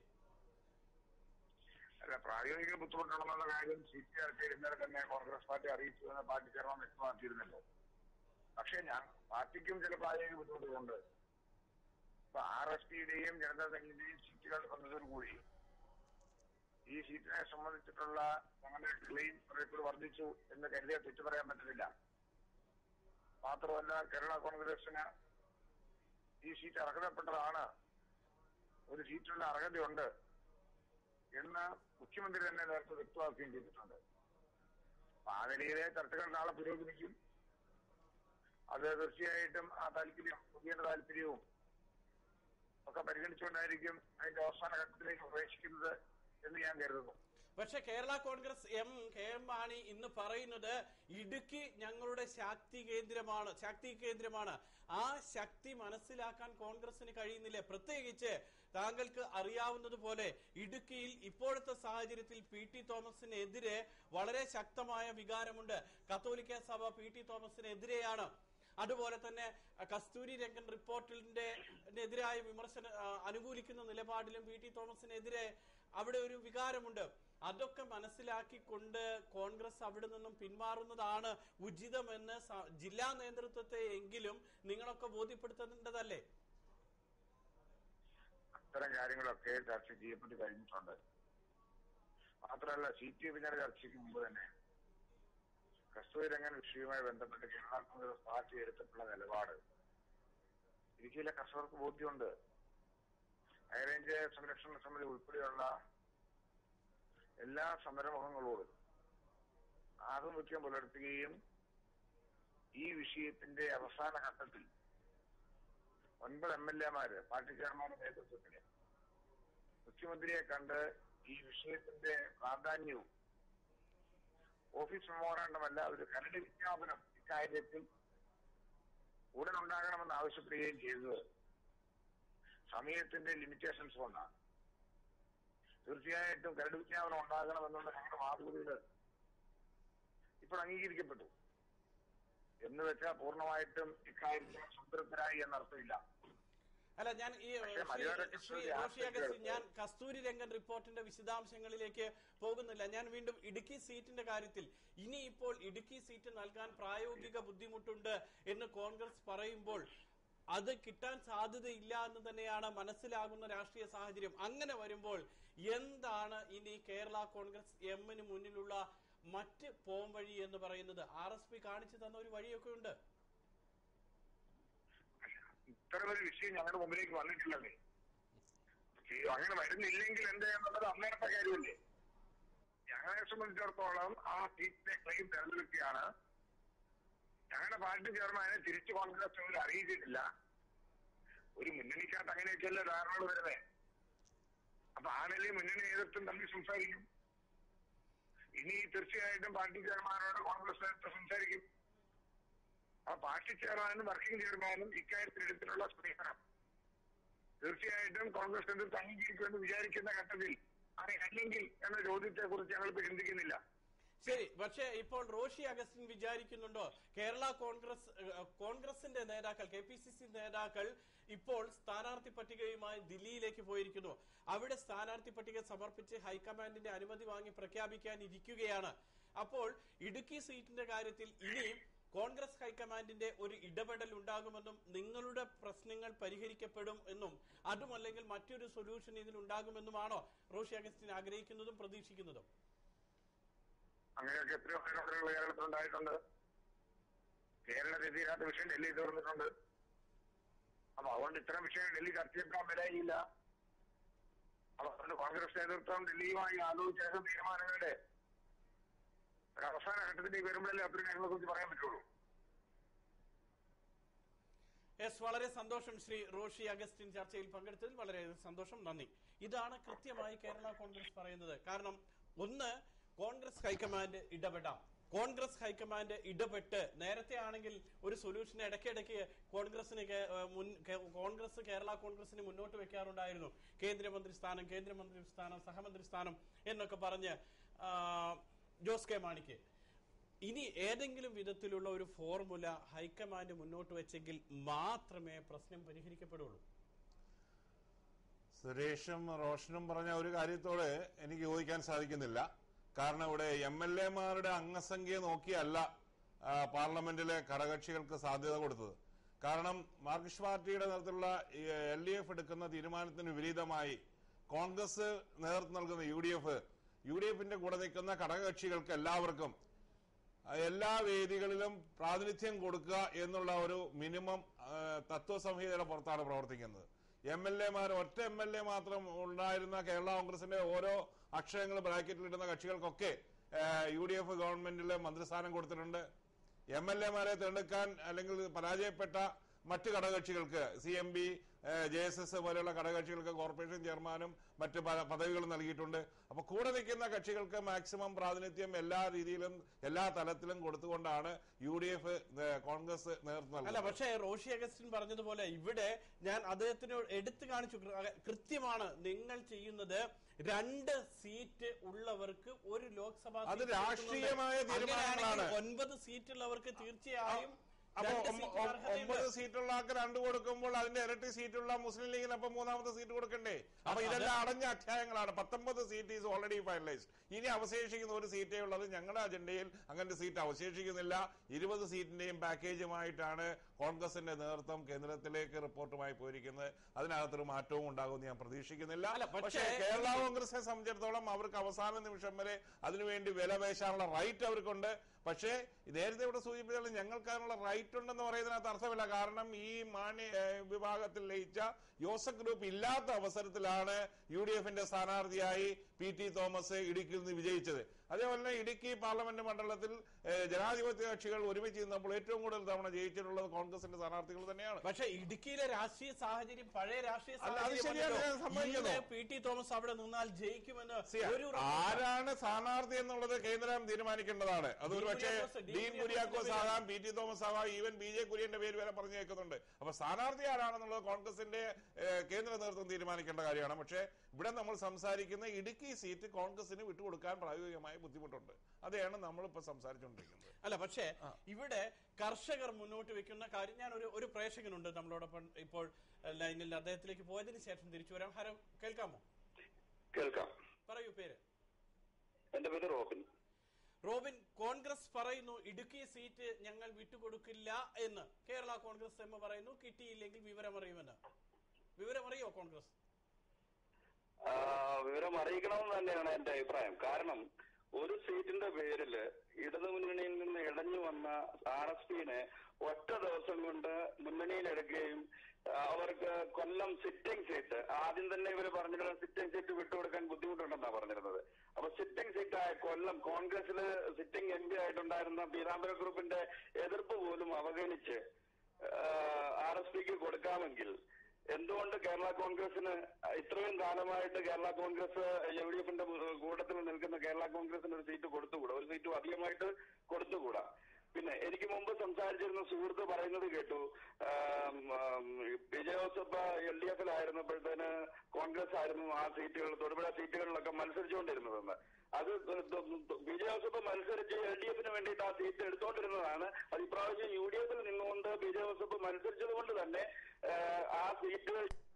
Speaker 4: അല്ല പ്രായോഗിക ബുദ്ധിമുട്ടുണ്ടെന്നുള്ള കാര്യം സി പി ആർ ഇന്നലെ തന്നെ കോൺഗ്രസ് പാർട്ടി അറിയിച്ചു എന്ന് പാർട്ടി ചെയർമാൻ വ്യക്തമാക്കിയിരുന്നല്ലോ പക്ഷെ ഞാൻ പാർട്ടിക്കും ചില പ്രായോഗിക ബുദ്ധിമുട്ടുകളുണ്ട് ഇപ്പൊ ആർ എസ് പിയുടെയും ജനതാദളിന്റെയും സീറ്റുകൾ വന്നതോടുകൂടി ഈ സീറ്റിനെ സംബന്ധിച്ചിട്ടുള്ള ഞങ്ങളുടെ ക്ലെയിം റേറ്റ് വർദ്ധിച്ചു എന്ന് കരുതിയാൽ തെറ്റു പറയാൻ പറ്റുന്നില്ല മാത്രമല്ല കേരള കോൺഗ്രസിന് ഈ സീറ്റ് അർഹതപ്പെട്ടതാണ് ഒരു സീറ്റിനുള്ള അർഹതയുണ്ട് എന്ന് മുഖ്യമന്ത്രി തന്നെ നേരത്തെ വ്യക്തമാക്കുകയും ചെയ്തിട്ടുണ്ട് അപ്പൊ ആ നിലയിലെ ചർച്ചകൾ നാളെ പുരോഗമിക്കും അത് തീർച്ചയായിട്ടും ആ താല്പര്യം പുതിയ താല്പര്യവും ഒക്കെ പരിഗണിച്ചുകൊണ്ടായിരിക്കും അതിന്റെ അവസാന ഘട്ടത്തിലേക്ക് പ്രവേശിക്കുന്നത് എന്ന് ഞാൻ കരുതുന്നു
Speaker 1: പക്ഷെ Kerala Congress M K M Mani ഇന്ന് പറയുന്നത് ഇടുക്കി ഞങ്ങളുടെ ശാക്തി കേന്ദ്രമാണ് ശാക്തി കേന്ദ്രമാണ് ആ ശക്തി മനസ്സിലാക്കാൻ കോൺഗ്രസിന് കഴിയുന്നില്ല പ്രത്യേകിച്ച് താങ്കൾക്ക് അറിയാവുന്നത് പോലെ ഇടുക്കിയിൽ ഇപ്പോഴത്തെ സാഹചര്യത്തിൽ പി ടി തോമസിനെതിരെ വളരെ ശക്തമായ വികാരമുണ്ട് കത്തോലിക്ക സഭ പി ടി തോമസിനെതിരെയാണ് അതുപോലെ തന്നെ അഹ്, കസ്തൂരി രംഗൻ റിപ്പോർട്ടിന്റെ എതിരായ വിമർശന ആ, അനുകൂലിക്കുന്ന നിലപാടിലും പി ടി തോമസിനെതിരെ അവിടെ ഒരു വികാരമുണ്ട് അതൊക്കെ മനസ്സിലാക്കിക്കൊണ്ട് കോൺഗ്രസ് അവിടെ നിന്നും പിന്മാറുന്നതാണ് ഉചിതമെന്ന് സ- ജില്ലാ നേതൃത്വത്തെ എങ്കിലും നിങ്ങളൊക്കെ ബോധ്യപ്പെടുത്തേണ്ടതല്ലേ
Speaker 4: അത്തരം കാര്യങ്ങളൊക്കെ ചർച്ച ചെയ്യപ്പെട്ട് കഴിഞ്ഞിട്ടുണ്ട് മാത്രമല്ല സി ടി എഫിന്റെ ചർച്ചയ്ക്ക് മുമ്പ് തന്നെ കസ്തൂരിരംഗൻ വിഷയവുമായി ബന്ധപ്പെട്ട് കേരള കോൺഗ്രസ് പാർട്ടി എടുത്തിട്ടുള്ള നിലപാട് ഇടുക്കിയിലെ കർഷകർക്ക് ബോധ്യമുണ്ട് ഹൈറേഞ്ച് സംരക്ഷണ സമിതി ഉൾപ്പെടെയുള്ള എല്ലാ സമരമുഖങ്ങളോടും ആഭിമുഖ്യം പുലർത്തുകയും ഈ വിഷയത്തിന്റെ അവസാന ഘട്ടത്തിൽ ഒൻപത് എം എൽ എമാര് പാർട്ടി ചെയർമാന്റെ നേതൃത്വത്തില് മുഖ്യമന്ത്രിയെ കണ്ട് ഈ വിഷയത്തിന്റെ പ്രാധാന്യവും ഓഫീസ് മെമ്മോറാണ്ടമല്ല ഒരു കരട് വിജ്ഞാപനം ഇക്കാര്യത്തിൽ ഉടൻ ഉണ്ടാകണമെന്ന് ആവശ്യപ്പെടുകയും ചെയ്തത് സമയത്തിന്റെ ലിമിറ്റേഷൻസ് കൊണ്ടാണ് തീർച്ചയായിട്ടും കരട് വിജ്ഞാപനം ഉണ്ടാകണമെന്നുള്ള ഞങ്ങളുടെ മാതൃകയിൽ ഇപ്പോൾ അംഗീകരിക്കപ്പെട്ടു എന്ന് വെച്ചാൽ പൂർണ്ണമായിട്ടും ഇക്കാര്യത്തിൽ സംതൃപ്തരായി എന്നർത്ഥമില്ല
Speaker 1: അല്ല ഞാൻ ഈ
Speaker 4: പക്ഷേ
Speaker 1: ശ്രീ-
Speaker 4: മലയോര
Speaker 1: ശ്രീ
Speaker 4: കസ്തൂരി
Speaker 1: റോഷി അഗസ്റ്റിൻ
Speaker 4: ആശങ്കകൾ
Speaker 1: ഞാൻ കസ്തൂരി രംഗൻ റിപ്പോർട്ടിന്റെ വിശദാംശങ്ങളിലേക്ക് പോകുന്നില്ല ഞാൻ വീണ്ടും ഇടുക്കി സീറ്റിന്റെ കാര്യത്തിൽ ഇനി ഇപ്പോൾ ഇടുക്കി സീറ്റ് നൽകാൻ പ്രായോഗിക ബുദ്ധിമുട്ടുണ്ട് എന്ന് കോൺഗ്രസ് പറയുമ്പോൾ അത് കിട്ടാൻ സാധ്യതയില്ല എന്ന് തന്നെയാണ് മനസ്സിലാകുന്ന രാഷ്ട്രീയ സാഹചര്യം അങ്ങനെ വരുമ്പോൾ എന്താണ് ഇനി കേരള കോൺഗ്രസ് എമ്മിന് മുന്നിലുള്ള മറ്റ് പോം വഴി എന്ന് പറയുന്നത് ആർ എസ് പി കാണിച്ചു തന്ന ഒരു വഴിയൊക്കെ ഉണ്ട്
Speaker 4: ഇത്തരം ഒരു വിഷയം ഞങ്ങളുടെ മുമ്പിലേക്ക് വന്നിട്ടില്ലല്ലേ ഈ അങ്ങനെ വരുന്നില്ലെങ്കിൽ എന്ത് എന്നുള്ളത് അന്നേരത്തെ കാര്യമല്ലേ ഞങ്ങളെ സംബന്ധിച്ചിടത്തോളം ആ സീറ്റിന്റെ ക്ലെയിം തെരഞ്ഞെടുക്കുകയാണ് ഞങ്ങളുടെ പാർട്ടി ചെയർമാനെ തിരിച്ചു കോൺഗ്രസ് ഇവർ അറിയിച്ചിട്ടില്ല ഒരു മുന്നണിക്കകത്ത് അങ്ങനെയൊക്കെയല്ലേ ധാരണകൾ വരുന്നത് അപ്പൊ ആ നിലയിൽ മുന്നണി നേതൃത്വം തമ്മിൽ സംസാരിക്കും ഇനി തീർച്ചയായിട്ടും പാർട്ടി ചെയർമാനോട് കോൺഗ്രസ് നേതൃത്വം സംസാരിക്കും ആ പാർട്ടി ചെയർമാനും വർക്കിംഗ് ചെയർമാനും ഇക്കാര്യത്തിൽ എടുത്തിട്ടുള്ള സ്പീക്കറാണ് തീർച്ചയായിട്ടും കോൺഗ്രസ് നേതൃത്വം അംഗീകരിക്കുമെന്ന് വിചാരിക്കുന്ന ഘട്ടത്തിൽ അത് അല്ലെങ്കിൽ എന്ന ചോദ്യത്തെ കുറിച്ച് ഞങ്ങൾ ഇപ്പൊ ചിന്തിക്കുന്നില്ല
Speaker 1: ശരി പക്ഷേ ഇപ്പോൾ റോഷി അഗസ്റ്റിൻ വിചാരിക്കുന്നുണ്ടോ കേരള കോൺഗ്രസ് ഏഹ്, കോൺഗ്രസിന്റെ നേതാക്കൾ കെ പി സി സി നേതാക്കൾ ഇപ്പോൾ സ്ഥാനാർത്ഥി പട്ടികയുമായി ദില്ലിയിലേക്ക് പോയിരിക്കുന്നു അവിടെ സ്ഥാനാർത്ഥി പട്ടിക സമർപ്പിച്ച് ഹൈക്കമാൻഡിന്റെ അനുമതി വാങ്ങി പ്രഖ്യാപിക്കാൻ ഇരിക്കുകയാണ് അപ്പോൾ ഇടുക്കി സീറ്റിന്റെ കാര്യത്തിൽ ഇനി കോൺഗ്രസ് ഹൈക്കമാൻഡിന്റെ ഒരു ഇടപെടൽ ഉണ്ടാകുമെന്നും നിങ്ങളുടെ പ്രശ്നങ്ങൾ പരിഹരിക്കപ്പെടും എന്നും അതുമല്ലെങ്കിൽ മറ്റൊരു സൊല്യൂഷൻ ഇതിൽ ഉണ്ടാകുമെന്നുമാണോ റോഷി അഗസ്റ്റിൻ ആഗ്രഹിക്കുന്നതും പ്രതീക്ഷിക്കുന്നതും
Speaker 4: അങ്ങനെയൊക്കെ എത്രയോ ഇടപെടലുകൾ കേരളത്തിൽ ഉണ്ടായിട്ടുണ്ട് കേരളത്തിൽ തീരാത്ത വിഷയം ഡൽഹി തീർന്നിട്ടുണ്ട് അപ്പൊ അതുകൊണ്ട് ഇത്തരം വിഷയം ഡൽഹി ചർച്ച ചെയ്യപ്പെടാൻ വിലയില്ല അപ്പൊ അതുകൊണ്ട് കോൺഗ്രസ് നേതൃത്വം ഡൽഹിയുമായി ആലോചിച്ച ഏത് തീരുമാനങ്ങളുടെ ഒരു അവസാന ഘട്ടത്തിൽ വരുമ്പോഴല്ലേ അത്രയും കാര്യങ്ങളെ കുറിച്ച് പറയാൻ പറ്റുള്ളൂ
Speaker 1: എസ് വളരെ സന്തോഷം ശ്രീ റോഷി അഗസ്റ്റിൻ ചർച്ചയിൽ പങ്കെടുത്തതിൽ വളരെ സന്തോഷം നന്ദി ഇതാണ് കൃത്യമായി കേരള കോൺഗ്രസ് പറയുന്നത് കാരണം ഒന്ന് കോൺഗ്രസ് ഹൈക്കമാൻഡ് ഇടപെടാം കോൺഗ്രസ് ഹൈക്കമാൻഡ് ഇടപെട്ട് നേരത്തെ ആണെങ്കിൽ ഒരു സൊല്യൂഷൻ ഇടയ്ക്കിടയ്ക്ക് കോൺഗ്രസിന് കേ- ഏഹ് മുൻ കേ- കോൺഗ്രസ് കേരള കോൺഗ്രസിന് മുന്നോട്ട് വെക്കാറുണ്ടായിരുന്നു കേന്ദ്രമന്ത്രി സ്ഥാനം കേന്ദ്രമന്ത്രി സ്ഥാനം സഹമന്ത്രി സ്ഥാനം എന്നൊക്കെ പറഞ്ഞ് ആ, ജോസ് കെ മാണിക്ക് ഇനി ഏതെങ്കിലും വിധത്തിലുള്ള ഒരു ഫോർമുല ഹൈക്കമാൻഡ് മുന്നോട്ട് വെച്ചെങ്കിൽ മാത്രമേ പ്രശ്നം പരിഹരിക്കപ്പെടുള്ളൂ
Speaker 2: സുരേഷും റോഷനും പറഞ്ഞ ഒരു കാര്യത്തോട് എനിക്ക് യോജിക്കാൻ സാധിക്കുന്നില്ല കാരണം ഇവിടെ എം എൽ എമാരുടെ അംഗസംഖ്യ നോക്കിയല്ല ആ, പാർലമെന്റിലെ ഘടകകക്ഷികൾക്ക് സാധ്യത കൊടുത്തത് കാരണം മാർക്സിസ്റ്റ് പാർട്ടിയുടെ നേതൃത്വത്തിലുള്ള എൽ ഡി എഫ് എടുക്കുന്ന തീരുമാനത്തിന് വിപരീതമായി കോൺഗ്രസ് നേതൃത്വം നൽകുന്ന U D F U D എഫിന്റെ കൂടെ നിൽക്കുന്ന ഘടകകക്ഷികൾക്ക് എല്ലാവർക്കും എല്ലാ വേദികളിലും പ്രാതിനിധ്യം കൊടുക്കുക എന്നുള്ള ഒരു മിനിമം ആ, തത്വസംഹിതയുടെ പുറത്താണ് പ്രവർത്തിക്കുന്നത് എം എൽ എമാർ ഒറ്റ എം എൽ എ മാത്രം ഉണ്ടായിരുന്ന കേരള കോൺഗ്രസിന്റെ ഓരോ അക്ഷരങ്ങൾ ബ്രാക്കറ്റിലിടുന്ന കക്ഷികൾക്കൊക്കെ യു ഡി എഫ് ഗവൺമെന്റിലെ മന്ത്രിസ്ഥാനം കൊടുത്തിട്ടുണ്ട് എം എൽ എമാരെ തിരഞ്ഞെടുക്കാൻ അല്ലെങ്കിൽ പരാജയപ്പെട്ട മറ്റ് ഘടകകക്ഷികൾക്ക് C M B J S S പോലെയുള്ള ഘടകകക്ഷികൾക്ക് കോർപ്പറേഷൻ ചെയർമാനും മറ്റ് പ- പദവികളും നൽകിയിട്ടുണ്ട് അപ്പൊ കൂടെ നിൽക്കുന്ന കക്ഷികൾക്ക് മാക്സിമം പ്രാതിനിധ്യം എല്ലാ രീതിയിലും എല്ലാ തലത്തിലും കൊടുത്തുകൊണ്ടാണ് യു ഡി എഫ് കോൺഗ്രസ് നേതൃത്വം
Speaker 1: അല്ല
Speaker 2: നൽകുന്നത്
Speaker 1: പക്ഷേ റോഷി അഗസ്റ്റിൻ പറഞ്ഞതുപോലെ ഇവിടെ ഞാൻ അദ്ദേഹത്തിനോട് എടുത്തു കാണിച്ചു കൃ- കൃത്യമാണ് നിങ്ങൾ ചെയ്യുന്നത് രണ്ട് സീറ്റ് ഉള്ളവർക്ക് ഒരു ലോക്സഭാ
Speaker 2: അത്
Speaker 1: സീറ്റ്
Speaker 2: രാഷ്ട്രീയമായ
Speaker 1: കൊടുക്കുന്നുണ്ട്.
Speaker 2: തീരുമാനങ്ങളാണ്.
Speaker 1: അങ്ങനെയാണെങ്കിൽ ഒൻപത് സീറ്റുള്ളവർക്ക് തീർച്ചയായും
Speaker 2: അപ്പൊ
Speaker 1: രണ്ട്
Speaker 2: ഒമ്പ-
Speaker 1: സീറ്റിന്
Speaker 2: ഒ-
Speaker 1: അർഹതയുണ്ട്.
Speaker 2: ഒമ്പത് സീറ്റുള്ള ആൾക്ക് രണ്ട് കൊടുക്കുമ്പോൾ അതിന്റെ ഇരട്ടി സീറ്റുള്ള മുസ്ലിം ലീഗിന് അപ്പൊ മൂന്നാമത്തെ സീറ്റ് കൊടുക്കണ്ടേ അപ്പൊ ഇതെല്ലാം അടഞ്ഞ അധ്യായങ്ങളാണ് പത്തൊമ്പത് സീറ്റ് ഈസ് ഓൾറെഡി ഫൈനലൈസ്ഡ് ഇനി അവശേഷിക്കുന്ന ഒരു സീറ്റേ ഉള്ളത് ഞങ്ങളുടെ അജണ്ടയിൽ അങ്ങനെ സീറ്റ് അവശേഷിക്കുന്നില്ല ഇരുപത് സീറ്റിന്റെയും പാക്കേജുമായിട്ടാണ് കോൺഗ്രസിന്റെ നേതൃത്വം കേന്ദ്രത്തിലേക്ക് റിപ്പോർട്ടുമായി പോയിരിക്കുന്നത് അതിനകത്തൊരു മാറ്റവും ഉണ്ടാകുമെന്ന് ഞാൻ പ്രതീക്ഷിക്കുന്നില്ല
Speaker 1: അല്ല, പക്ഷേ-
Speaker 2: പക്ഷേ കേരള കോൺഗ്രസിനെ സംബന്ധിച്ചിടത്തോളം അവർക്ക് അവസാന നിമിഷം വരെ അതിനുവേണ്ടി വില പേശാനുള്ള റൈറ്റ് അവർക്കുണ്ട് പക്ഷേ നേരത്തെ ഇവിടെ സൂചിപ്പിച്ചാലും ഞങ്ങൾക്ക് അതിനുള്ള റൈറ്റ് ഉണ്ടെന്ന് പറയുന്നതിനകത്ത് അർത്ഥമില്ല കാരണം ഈ മാന്യ ഏഹ്, വിഭാഗത്തിൽ ലയിച്ച യോസഫ് ഗ്രൂപ്പ് ഇല്ലാത്ത അവസരത്തിലാണ് യു ഡി എഫിന്റെ സ്ഥാനാർത്ഥിയായി പി ടി തോമസ് ഇടുക്കിയിൽ നിന്ന് വിജയിച്ചത് അതേപോലെ തന്നെ ഇടുക്കി പാർലമെന്റ് മണ്ഡലത്തിൽ ഏഹ്, ജനാധിപത്യ കക്ഷികൾ ഒരുമിച്ച് നിന്നപ്പോൾ ഏറ്റവും കൂടുതൽ തവണ ജയിച്ചിട്ടുള്ളത് കോൺഗ്രസിന്റെ സ്ഥാനാർത്ഥികൾ തന്നെയാണ്
Speaker 1: പക്ഷെ ഇടുക്കിയിലെ രാഷ്ട്രീയ സാഹചര്യം പഴയ രാഷ്ട്രീയ
Speaker 2: അല്ല, അത്
Speaker 1: സാഹചര്യം
Speaker 2: ശരിയാണ്,
Speaker 1: അല്ലല്ലോ.
Speaker 2: ഞാൻ സമ്മതിക്കുന്നു.
Speaker 1: ഇന്ന് പി ടി തോമസ് അവിടെ നിന്നാൽ ജയിക്കുമെന്ന്
Speaker 2: See,
Speaker 1: ഒരു ഉറപ്പുമില്ല.
Speaker 2: ആരാണ് സ്ഥാനാർത്ഥി എന്നുള്ളത് കേന്ദ്രം തീരുമാനിക്കേണ്ടതാണ് അത്
Speaker 1: ഡീൻ
Speaker 2: പക്ഷേ
Speaker 1: കുര്യാക്കോസ്, ഡീൻ
Speaker 2: ഡീൻ കുര്യാക്കോസ്
Speaker 1: കുര്യാക്കോസിന്റെ
Speaker 2: ആകാം പി ടി തോമസ് ആകാം ഈവൻ ബി ജെ കുര്യന്റെ പേര് വരെ പറഞ്ഞു കേൾക്കുന്നുണ്ട് അപ്പൊ സ്ഥാനാർത്ഥി ആരാണെന്നുള്ളത് കോൺഗ്രസിന്റെ ഏഹ്, കേന്ദ്ര നേതൃത്വം തീരുമാനിക്കേണ്ട കാര്യമാണ് പക്ഷേ ഇവിടെ നമ്മൾ സംസാരിക്കുന്ന ഇടുക്കി സീറ്റ് കോൺഗ്രസിന് വിട്ടുകൊടുക്കാൻ പ്രായോഗികമായ ബുദ്ധിമുട്ടുണ്ട് അതാണ് നമ്മളിപ്പോ സംസാരിച്ചുകൊണ്ടിരിക്കുന്നത്
Speaker 1: അല്ല പക്ഷേ ഇവിടെ കർഷകർ മുന്നോട്ട് വെക്കുന്ന കാര്യം ഞാൻ ഒരു ഒരു പ്രേക്ഷകനുണ്ട് നമ്മളോടൊപ്പം ഇപ്പോൾ ഏഹ്, ലൈനിൽ അദ്ദേഹത്തിലേക്ക് പോയതിനു ശേഷം തിരിച്ചു വരാം ഹരം കേൾക്കാമോ
Speaker 3: കേൾക്കാം
Speaker 1: പറയൂ പേര്
Speaker 3: എന്റെ പേര് റോബിൻ
Speaker 1: റോബിൻ കോൺഗ്രസ് പറയുന്നു ഇടുക്കി സീറ്റ് ഞങ്ങൾ വിട്ടുകൊടുക്കില്ല എന്ന് കേരള കോൺഗ്രസ് എം പറയുന്നു കിട്ടിയില്ലെങ്കിൽ വിവരമറിയുമെന്ന് വിവരമറിയോ കോൺഗ്രസ്
Speaker 3: ആ, വിവരം അറിയിക്കണമെന്ന് തന്നെയാണ് എന്റെ അഭിപ്രായം കാരണം ഒരു സീറ്റിന്റെ പേരില് ഇടതുമുന്നണിയിൽ നിന്ന് ഇടഞ്ഞു വന്ന ആർ എസ് പിനെ ഒറ്റ ദിവസം കൊണ്ട് മുന്നണിയിലെടുക്കുകയും ആ, അവർക്ക് കൊല്ലം സിറ്റിംഗ് സീറ്റ് ആദ്യം തന്നെ ഇവർ പറഞ്ഞിരുന്നത് സിറ്റിംഗ് സീറ്റ് വിട്ടുകൊടുക്കാൻ ബുദ്ധിമുട്ടുണ്ടെന്നാണ് പറഞ്ഞിരുന്നത് അപ്പൊ സിറ്റിംഗ് സീറ്റായ കൊല്ലം കോൺഗ്രസിൽ സിറ്റിംഗ് എം പി ആയിട്ടുണ്ടായിരുന്ന പീതാംബര ഗ്രൂപ്പിന്റെ എതിർപ്പ് പോലും അവഗണിച്ച് ആർ എസ് പിക്ക് കൊടുക്കാമെങ്കിൽ എന്തുകൊണ്ട് കേരള കോൺഗ്രസിന് ഇത്രയും കാലമായിട്ട് കേരള കോൺഗ്രസ് യു ഡി എഫിന്റെ കൂട്ടത്തിൽ നിൽക്കുന്ന കേരള കോൺഗ്രസിന് ഒരു സീറ്റ് കൊടുത്തുകൂടാ ഒരു സീറ്റ് അധികമായിട്ട് കൊടുത്തുകൂടാ പിന്നെ എനിക്ക് മുമ്പ് സംസാരിച്ചിരുന്ന സുഹൃത്ത് പറയുന്നത് കേട്ടു ആം, ആം, P J Joseph L D എഫിലായിരുന്നപ്പോഴത്തേന് കോൺഗ്രസ് ആയിരുന്നു ആ സീറ്റുകൾ തൊടുപുഴ സീറ്റുകളിലൊക്കെ മത്സരിച്ചുകൊണ്ടിരുന്നതെന്ന് അത് പി ജെ ജോസഫ് മത്സരിച്ച് എൽ ഡി എഫിന് വേണ്ടിയിട്ട് ആ സീറ്റ് എടുത്തോണ്ടിരുന്നതാണ് അത് ഇപ്രാവശ്യം യു ഡി എഫിൽ നിന്നുകൊണ്ട് പി ജെ ജോസഫ് മത്സരിച്ചത് കൊണ്ട് തന്നെ ആ, ആ സീറ്റ്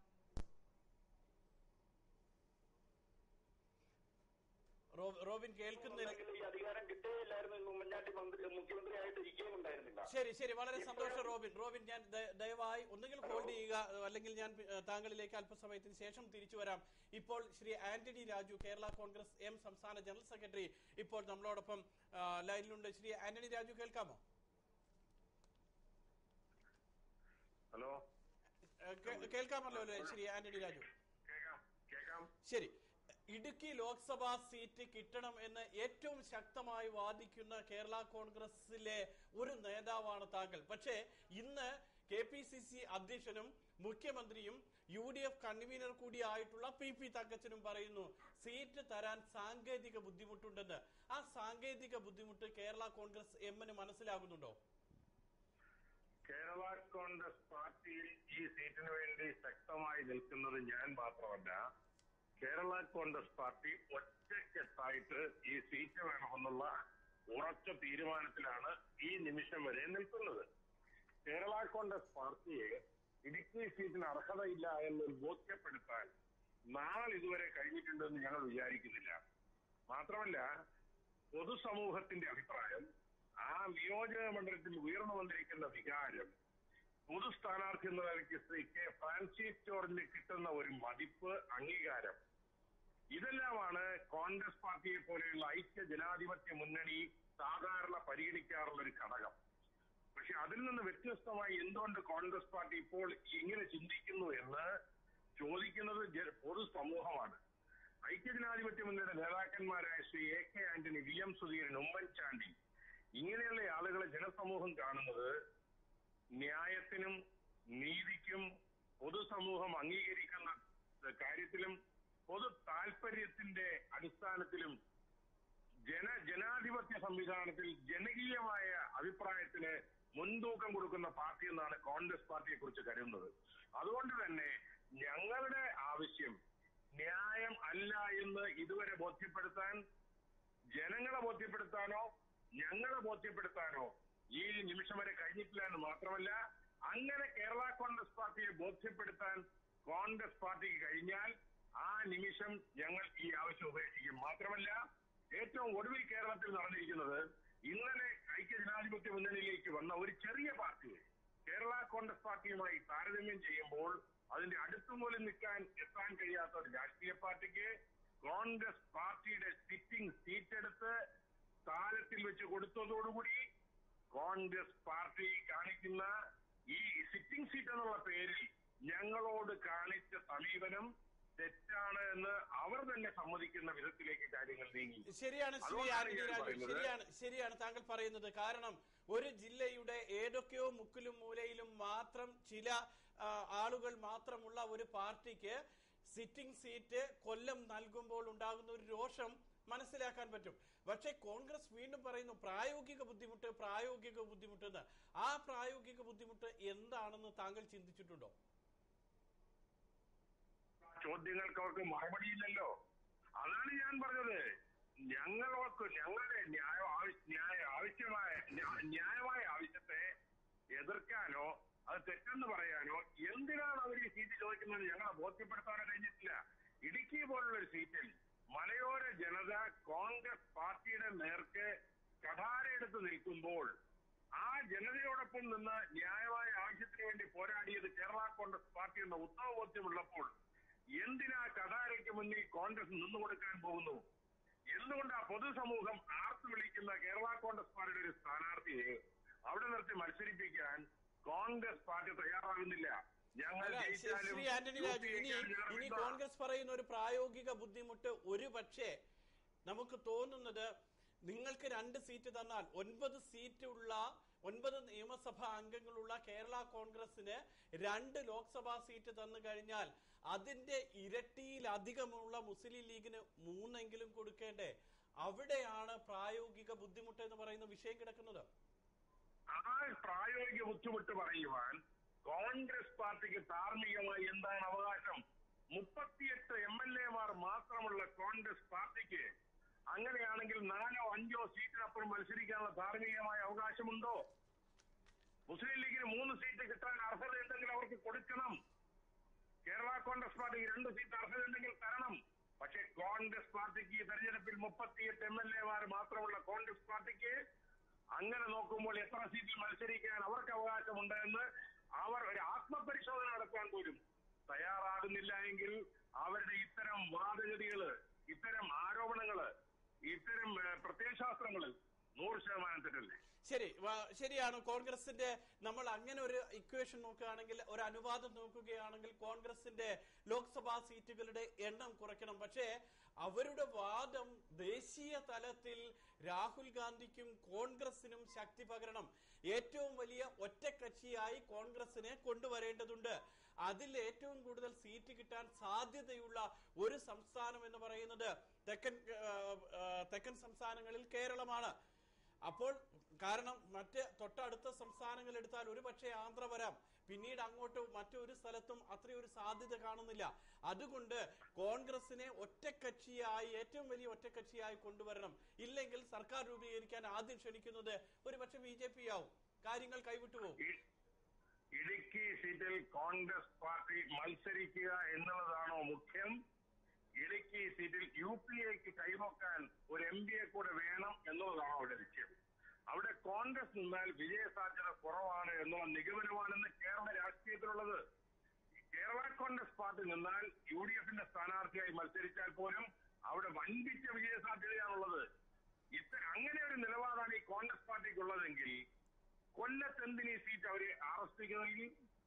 Speaker 1: റോ- റോബിൻ കേൾക്കുന്നില്ല
Speaker 3: ഉണ്ടെങ്കിൽ ഈ അധികാരം കിട്ടുകയില്ലായിരുന്നു എന്ന് ഉമ്മൻചാണ്ടി മന്ത്രി മുഖ്യമന്ത്രിയായിട്ട് ഇരിക്കുകയും ഉണ്ടായിരുന്നില്ല
Speaker 1: ശരി ശരി വളരെ സന്തോഷം റോബിൻ റോബിൻ ഞാൻ ദയ- ദയവായി ഒന്നുകിൽ ഹോൾഡ് ചെയ്യുക അല്ലെങ്കിൽ ഞാൻ ഏഹ്, താങ്കളിലേക്ക് അല്പസമയത്തിന് ശേഷം തിരിച്ചു വരാം ഇപ്പോൾ ശ്രീ ആന്റണി രാജു കേരള കോൺഗ്രസ് എം സംസ്ഥാന ജനറൽ സെക്രട്ടറി ഇപ്പോൾ നമ്മളോടൊപ്പം ആ, ലൈനിലുണ്ട് ശ്രീ ആന്റണി രാജു കേൾക്കാമോ
Speaker 4: ഹലോ
Speaker 1: ഏഹ്, കേ- കേൾക്കാമല്ലോ അല്ലേ ശ്രീ ആന്റണി രാജു
Speaker 4: കേക്കാം കേക്കാം
Speaker 1: ശരി ഇടുക്കി ലോക്സഭാ സീറ്റ് കിട്ടണം എന്ന് ഏറ്റവും ശക്തമായി വാദിക്കുന്ന കേരള കോൺഗ്രസിലെ ഒരു നേതാവാണ് താങ്കൾ പക്ഷേ ഇന്ന് കെ പി സി സി അധ്യക്ഷനും മുഖ്യമന്ത്രിയും യു ഡി എഫ് കൺവീനർ കൂടിയായിട്ടുള്ള പി പി തങ്കച്ചനും പറയുന്നു സീറ്റ് തരാൻ സാങ്കേതിക ബുദ്ധിമുട്ടുണ്ടെന്ന് ആ സാങ്കേതിക ബുദ്ധിമുട്ട് കേരള കോൺഗ്രസ് എമ്മിന് മനസ്സിലാകുന്നുണ്ടോ
Speaker 4: കേരള കോൺഗ്രസ് പാർട്ടിയിൽ ഈ സീറ്റിന് വേണ്ടി ശക്തമായി നിൽക്കുന്നത് ഞാൻ മാത്രമല്ല കേരള കോൺഗ്രസ് പാർട്ടി ഒറ്റക്കെട്ടായിട്ട് ഈ സീറ്റ് വേണമെന്നുള്ള ഉറച്ച തീരുമാനത്തിലാണ് ഈ നിമിഷം വരെ നിൽക്കുന്നത് കേരള കോൺഗ്രസ് പാർട്ടിയെ ഇടുക്കി സീറ്റിന് അർഹതയില്ല എന്ന് ബോധ്യപ്പെടുത്താൻ നാളെ ഇതുവരെ കഴിഞ്ഞിട്ടുണ്ടെന്ന് ഞങ്ങൾ വിചാരിക്കുന്നില്ല മാത്രമല്ല പൊതുസമൂഹത്തിന്റെ അഭിപ്രായം ആ നിയോജക മണ്ഡലത്തിൽ ഉയർന്നു വന്നിരിക്കുന്ന വികാരം പൊതു സ്ഥാനാർത്ഥി എന്ന നിലയ്ക്ക് ശ്രീ കെ ഫ്രാൻസിസ് ജോർജിന് കിട്ടുന്ന ഒരു മതിപ്പ് അംഗീകാരം ഇതെല്ലാമാണ് കോൺഗ്രസ് പാർട്ടിയെ പോലെയുള്ള ഐക്യ ജനാധിപത്യ മുന്നണി സാധാരണ പരിഗണിക്കാറുള്ള ഒരു ഘടകം പക്ഷെ അതിൽ നിന്ന് വ്യത്യസ്തമായി എന്തുകൊണ്ട് കോൺഗ്രസ് പാർട്ടി ഇപ്പോൾ ഇങ്ങനെ ചിന്തിക്കുന്നു എന്ന് ചോദിക്കുന്നത് ജ- പൊതുസമൂഹമാണ് ഐക്യജനാധിപത്യ മുന്നണിയുടെ നേതാക്കന്മാരായ Shri A K Antony V M Sudheeran Oommen Chandy ഇങ്ങനെയുള്ള ആളുകളെ ജനസമൂഹം കാണുന്നത് ന്യായത്തിനും
Speaker 5: നീതിക്കും പൊതുസമൂഹം അംഗീകരിക്കുന്ന കാര്യത്തിലും പൊതു താല്പര്യത്തിന്റെ അടിസ്ഥാനത്തിലും ജന ജനാധിപത്യ സംവിധാനത്തിൽ ജനകീയമായ അഭിപ്രായത്തിന് മുൻതൂക്കം കൊടുക്കുന്ന പാർട്ടി എന്നാണ് കോൺഗ്രസ് പാർട്ടിയെ കുറിച്ച് കരുതുന്നത് അതുകൊണ്ട് തന്നെ ഞങ്ങളുടെ ആവശ്യം ന്യായം അല്ല എന്ന് ഇതുവരെ ബോധ്യപ്പെടുത്താൻ ജനങ്ങളെ ബോധ്യപ്പെടുത്താനോ ഞങ്ങളെ ബോധ്യപ്പെടുത്താനോ ഈ നിമിഷം വരെ കഴിഞ്ഞിട്ടില്ല എന്ന് മാത്രമല്ല അങ്ങനെ കേരള കോൺഗ്രസ് പാർട്ടിയെ ബോധ്യപ്പെടുത്താൻ കോൺഗ്രസ് പാർട്ടിക്ക് കഴിഞ്ഞാൽ ആ നിമിഷം ഞങ്ങൾ ഈ ആവശ്യം ഉപേക്ഷിക്കും മാത്രമല്ല ഏറ്റവും ഒടുവിൽ കേരളത്തിൽ നടന്നിരിക്കുന്നത് ഇന്നലെ ഐക്യജനാധിപത്യ മുന്നണിയിലേക്ക് വന്ന ഒരു ചെറിയ പാർട്ടി കേരള കോൺഗ്രസ് പാർട്ടിയുമായി താരതമ്യം ചെയ്യുമ്പോൾ അതിന്റെ അടുത്തുപോലും നിൽക്കാൻ എത്താൻ കഴിയാത്ത ഒരു രാഷ്ട്രീയ പാർട്ടിക്ക് കോൺഗ്രസ് പാർട്ടിയുടെ സിറ്റിംഗ് സീറ്റ് എടുത്ത് താലത്തിൽ വെച്ച് കൊടുത്തതോടുകൂടി കോൺഗ്രസ് പാർട്ടി കാണിക്കുന്ന ഈ സിറ്റിംഗ് സീറ്റ് എന്നുള്ള പേരിൽ ഞങ്ങളോട് കാണിച്ച സമീപനം തെറ്റാണ് എന്ന് അവർ തന്നെ സമ്മതിക്കുന്ന വിധത്തിലേക്ക് കാര്യങ്ങൾ നീങ്ങി
Speaker 1: ശരിയാണ് ശ്രീ
Speaker 5: അതുകൊണ്ടാണ്
Speaker 1: ആനന്ദി
Speaker 5: ഞാൻ
Speaker 1: രാജു
Speaker 5: പറയുന്നത്.
Speaker 1: ശരിയാണ് ശരിയാണ് താങ്കൾ പറയുന്നത് കാരണം ഒരു ജില്ലയുടെ ഏതൊക്കെയോ മുക്കിലും മൂലയിലും മാത്രം ചില ആ, ആളുകൾ മാത്രമുള്ള ഒരു പാർട്ടിക്ക് സിറ്റിംഗ് സീറ്റ് കൊല്ലം നൽകുമ്പോൾ ഉണ്ടാകുന്ന ഒരു രോഷം മനസ്സിലാക്കാൻ പറ്റും പക്ഷേ കോൺഗ്രസ് വീണ്ടും പറയുന്നു പ്രായോഗിക ബുദ്ധിമുട്ട് പ്രായോഗിക ബുദ്ധിമുട്ട് എന്ന് ആ പ്രായോഗിക ബുദ്ധിമുട്ട് എന്താണെന്ന് താങ്കൾ ചിന്തിച്ചിട്ടുണ്ടോ
Speaker 5: ചോദ്യങ്ങൾക്ക് അവർക്ക് മറുപടിയില്ലല്ലോ അതാണ് ഞാൻ പറഞ്ഞത് ഞങ്ങൾക്ക് ഞങ്ങളുടെ ന്യായ ആവശ്യ- ന്യായ ആവശ്യമായ ന്യാ- ന്യായമായ ആവശ്യത്തെ എതിർക്കാനോ അത് തെറ്റെന്ന് പറയാനോ എന്തിനാണ് അവർ ഈ സീറ്റ് ചോദിക്കുന്നത് ഞങ്ങളെ ബോധ്യപ്പെടുത്താനോ കഴിഞ്ഞിട്ടില്ല ഇടുക്കി പോലുള്ള ഒരു സീറ്റിൽ മലയോര ജനത കോൺഗ്രസ് പാർട്ടിയുടെ നേർക്ക് കഠാരയെടുത്ത് നിൽക്കുമ്പോൾ ആ ജനതയോടൊപ്പം നിന്ന് ന്യായമായ ആവശ്യത്തിന് വേണ്ടി പോരാടിയത് കേരള കോൺഗ്രസ് പാർട്ടി എന്ന ഉത്തമ ബോധ്യമുള്ളപ്പോൾ എന്തിനാ കടാരയ്ക്ക് മുന്നിൽ കോൺഗ്രസ് നിന്നു കൊടുക്കാൻ പോകുന്നു എന്തുകൊണ്ട് ആ പൊതുസമൂഹം ആർത്തു വിളിക്കുന്ന കേരള കോൺഗ്രസ് പാർട്ടിയുടെ ഒരു സ്ഥാനാർത്ഥിയെ അവിടെ നിർത്തി മത്സരിപ്പിക്കാൻ കോൺഗ്രസ് പാർട്ടി തയ്യാറാകുന്നില്ല ഞങ്ങൾ
Speaker 1: അല്ല, ശ്രീ-
Speaker 5: ജയിച്ചാലും
Speaker 1: ശ്രീ ആന്റണി രാജു ഇനി
Speaker 5: യു.പി.എ.ക്കാർ
Speaker 1: ഇനി
Speaker 5: ഞങ്ങൾ
Speaker 1: കോൺഗ്രസ് പറയുന്ന ഒരു പ്രായോഗിക ബുദ്ധിമുട്ട് ഒരു പക്ഷേ നമുക്ക് തോന്നുന്നത് നിങ്ങൾക്ക് രണ്ട് സീറ്റ് തന്നാൽ ഒൻപത് സീറ്റ് ഉള്ള ഒൻപത് നിയമസഭാ അംഗങ്ങളുള്ള കേരള കോൺഗ്രസിന് രണ്ട് ലോക്സഭാ സീറ്റ് തന്നു കഴിഞ്ഞാൽ അതിന്റെ ഇരട്ടിയിലധികമുള്ള മുസ്ലിം ലീഗിന് മൂന്നെങ്കിലും കൊടുക്കേണ്ടേ അവിടെയാണ് പ്രായോഗിക ബുദ്ധിമുട്ട് എന്ന് പറയുന്ന വിഷയം കിടക്കുന്നത്
Speaker 5: ആ പ്രായോഗിക ബുദ്ധിമുട്ട് പറയുവാൻ കോൺഗ്രസ് പാർട്ടിക്ക് ധാർമ്മികമായി എന്താണ് അവകാശം മുപ്പത്തിയെട്ട് എം എൽ എമാർ മാത്രമുള്ള കോൺഗ്രസ് പാർട്ടിക്ക് അങ്ങനെയാണെങ്കിൽ നാലോ അഞ്ചോ സീറ്റിനപ്പുറം മത്സരിക്കാനുള്ള ധാർമ്മികമായ അവകാശമുണ്ടോ മുസ്ലിം ലീഗിന് മൂന്ന് സീറ്റ് കിട്ടാൻ അർഹതയുണ്ടെങ്കിൽ അവർക്ക് കൊടുക്കണം കേരള കോൺഗ്രസ് പാർട്ടിക്ക് രണ്ട് സീറ്റ് അർഹതയുണ്ടെങ്കിൽ തരണം പക്ഷേ കോൺഗ്രസ് പാർട്ടിക്ക് ഈ തെരഞ്ഞെടുപ്പിൽ മുപ്പത്തിയെട്ട് എം എൽ എമാർ മാത്രമുള്ള കോൺഗ്രസ് പാർട്ടിക്ക് അങ്ങനെ നോക്കുമ്പോൾ എത്ര സീറ്റിൽ മത്സരിക്കാൻ അവർക്ക് അവകാശമുണ്ട് എന്ന് അവർ ഒരു ആത്മപരിശോധന നടത്താൻ പോലും തയ്യാറാകുന്നില്ല എങ്കിൽ അവരുടെ ഇത്തരം വാദഗതികള് ഇത്തരം ആരോപണങ്ങള് ഇത്തരം ഏഹ്, പ്രത്യയശാസ്ത്രങ്ങള് നൂറ് ശതമാനം തെറ്റല്ലേ
Speaker 1: ശരി വ- ശരിയാണ് കോൺഗ്രസിന്റെ നമ്മൾ അങ്ങനെ ഒരു ഇക്വേഷൻ നോക്കുകയാണെങ്കിൽ ഒരു അനുപാതം നോക്കുകയാണെങ്കിൽ കോൺഗ്രസിന്റെ ലോക്സഭാ സീറ്റുകളുടെ എണ്ണം കുറയ്ക്കണം പക്ഷേ അവരുടെ വാദം ദേശീയ തലത്തിൽ രാഹുൽ ഗാന്ധിക്കും കോൺഗ്രസിനും ശക്തി പകരണം ഏറ്റവും വലിയ ഒറ്റക്കക്ഷിയായി കോൺഗ്രസിനെ കൊണ്ടുവരേണ്ടതുണ്ട് അതിൽ ഏറ്റവും കൂടുതൽ സീറ്റ് കിട്ടാൻ സാധ്യതയുള്ള ഒരു സംസ്ഥാനം എന്ന് പറയുന്നത് തെക്കൻ ആ, ആ, തെക്കൻ സംസ്ഥാനങ്ങളിൽ കേരളമാണ് അപ്പോൾ കാരണം മറ്റ് തൊട്ടടുത്ത സംസ്ഥാനങ്ങൾ എടുത്താൽ ഒരു പക്ഷേ ആന്ധ്ര വരാം പിന്നീട് അങ്ങോട്ട് മറ്റൊരു സ്ഥലത്തും അത്രയൊരു സാധ്യത കാണുന്നില്ല അതുകൊണ്ട് കോൺഗ്രസിനെ ഒറ്റക്കക്ഷിയായി ഏറ്റവും വലിയ ഒറ്റക്കക്ഷിയായി കൊണ്ടുവരണം ഇല്ലെങ്കിൽ സർക്കാർ രൂപീകരിക്കാൻ ആദ്യം ക്ഷണിക്കുന്നത് ഒരു പക്ഷേ ബി ജെ പി ആവും കാര്യങ്ങൾ കൈവിട്ടുപോകും
Speaker 5: ഇ- ഇടുക്കി സീറ്റിൽ കോൺഗ്രസ് പാർട്ടി മത്സരിക്കുക എന്നുള്ളതാണോ മുഖ്യം ഇടുക്കി സീറ്റിൽ യു പി എക്ക് കൈവക്കാൻ ഒരു എം പിയെ കൂടെ വേണം എന്നുള്ളതാണോ അവിടെ ലക്ഷ്യം അവിടെ കോൺഗ്രസ് നിന്നാൽ വിജയ സാധ്യത കുറവാണ് എന്നുള്ള നിഗമനമാണെന്ന് കേരള രാഷ്ട്രീയത്തിലുള്ളത് കേരള കോൺഗ്രസ് പാർട്ടി നിന്നാൽ യു ഡി എഫിന്റെ സ്ഥാനാർത്ഥിയായി മത്സരിച്ചാൽ പോലും അവിടെ വൻപിച്ച വിജയ സാധ്യതയാണുള്ളത് ഇത്ര അങ്ങനെ ഒരു നിലപാടാണ് ഈ കോൺഗ്രസ് പാർട്ടിക്കുള്ളതെങ്കിൽ കൊല്ലത്ത് എന്തിനീ സീറ്റ് അവര് ആർഎസ്പിക്ക്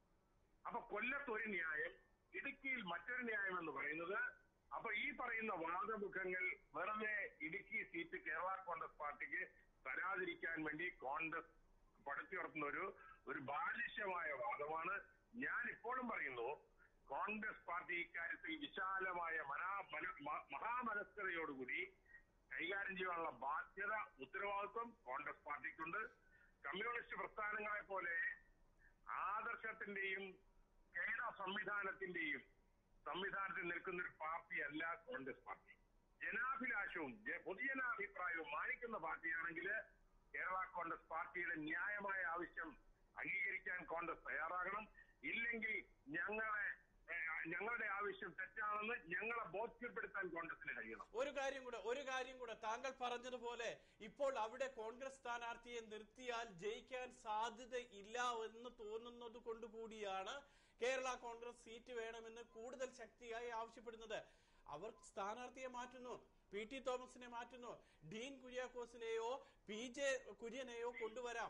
Speaker 5: അപ്പൊ കൊല്ലത്ത് ഒരു ന്യായം ഇടുക്കിയിൽ മറ്റൊരു ന്യായം എന്ന് പറയുന്നത് അപ്പൊ ഈ പറയുന്ന വാദമുഖങ്ങൾ വെറുതെ ഇടുക്കി സീറ്റ് കേരള കോൺഗ്രസ് പാർട്ടിക്ക് തരാതിരിക്കാൻ വേണ്ടി കോൺഗ്രസ് പടുത്തുയർത്തുന്ന ഒരു ഒരു ബാലിശ്യമായ വാദമാണ് ഞാൻ ഇപ്പോഴും പറയുന്നു കോൺഗ്രസ് പാർട്ടി ഇക്കാര്യത്തിൽ വിശാലമായ മനാ മന- മ- മഹാമനസ്കതയോടുകൂടി കൈകാര്യം ചെയ്യാനുള്ള ബാധ്യത ഉത്തരവാദിത്വം കോൺഗ്രസ് പാർട്ടിക്കുണ്ട് കമ്മ്യൂണിസ്റ്റ് പ്രസ്ഥാനങ്ങളെ പോലെ ആദർശത്തിന്റെയും കേരള സംവിധാനത്തിന്റെയും സംവിധാനത്തിൽ നിൽക്കുന്ന ഒരു പാർട്ടിയല്ല കോൺഗ്രസ് പാർട്ടി ജനാഭിലാഷവും ജ- പൊതുജനാഭിപ്രായവും മാനിക്കുന്ന പാർട്ടിയാണെങ്കിൽ കേരള കോൺഗ്രസ് പാർട്ടിയുടെ ന്യായമായ ആവശ്യം അംഗീകരിക്കാൻ കോൺഗ്രസ് തയ്യാറാകണം ഇല്ലെങ്കിൽ ഞങ്ങളെ ഏഹ്, ഞങ്ങളുടെ ആവശ്യം തെറ്റാണെന്ന് ഞങ്ങളെ ബോധ്യപ്പെടുത്താൻ കോൺഗ്രസിന് കഴിയണം
Speaker 1: ഒരു കാര്യം കൂടെ ഒരു കാര്യം കൂടെ താങ്കൾ പറഞ്ഞതുപോലെ ഇപ്പോൾ അവിടെ കോൺഗ്രസ് സ്ഥാനാർത്ഥിയെ നിർത്തിയാൽ ജയിക്കാൻ സാധ്യത ഇല്ല എന്ന് തോന്നുന്നത് കൊണ്ടുകൂടിയാണ് കേരള കോൺഗ്രസ് സീറ്റ് വേണമെന്ന് കൂടുതൽ ശക്തിയായി ആവശ്യപ്പെടുന്നത് അവർ സ്ഥാനാർത്ഥിയെ മാറ്റുന്നു പി ടി തോമസിനെ മാറ്റുന്നു ഡീൻ കുര്യാക്കോസിനെയോ പി ജെ കുര്യനെയോ കൊണ്ടുവരാം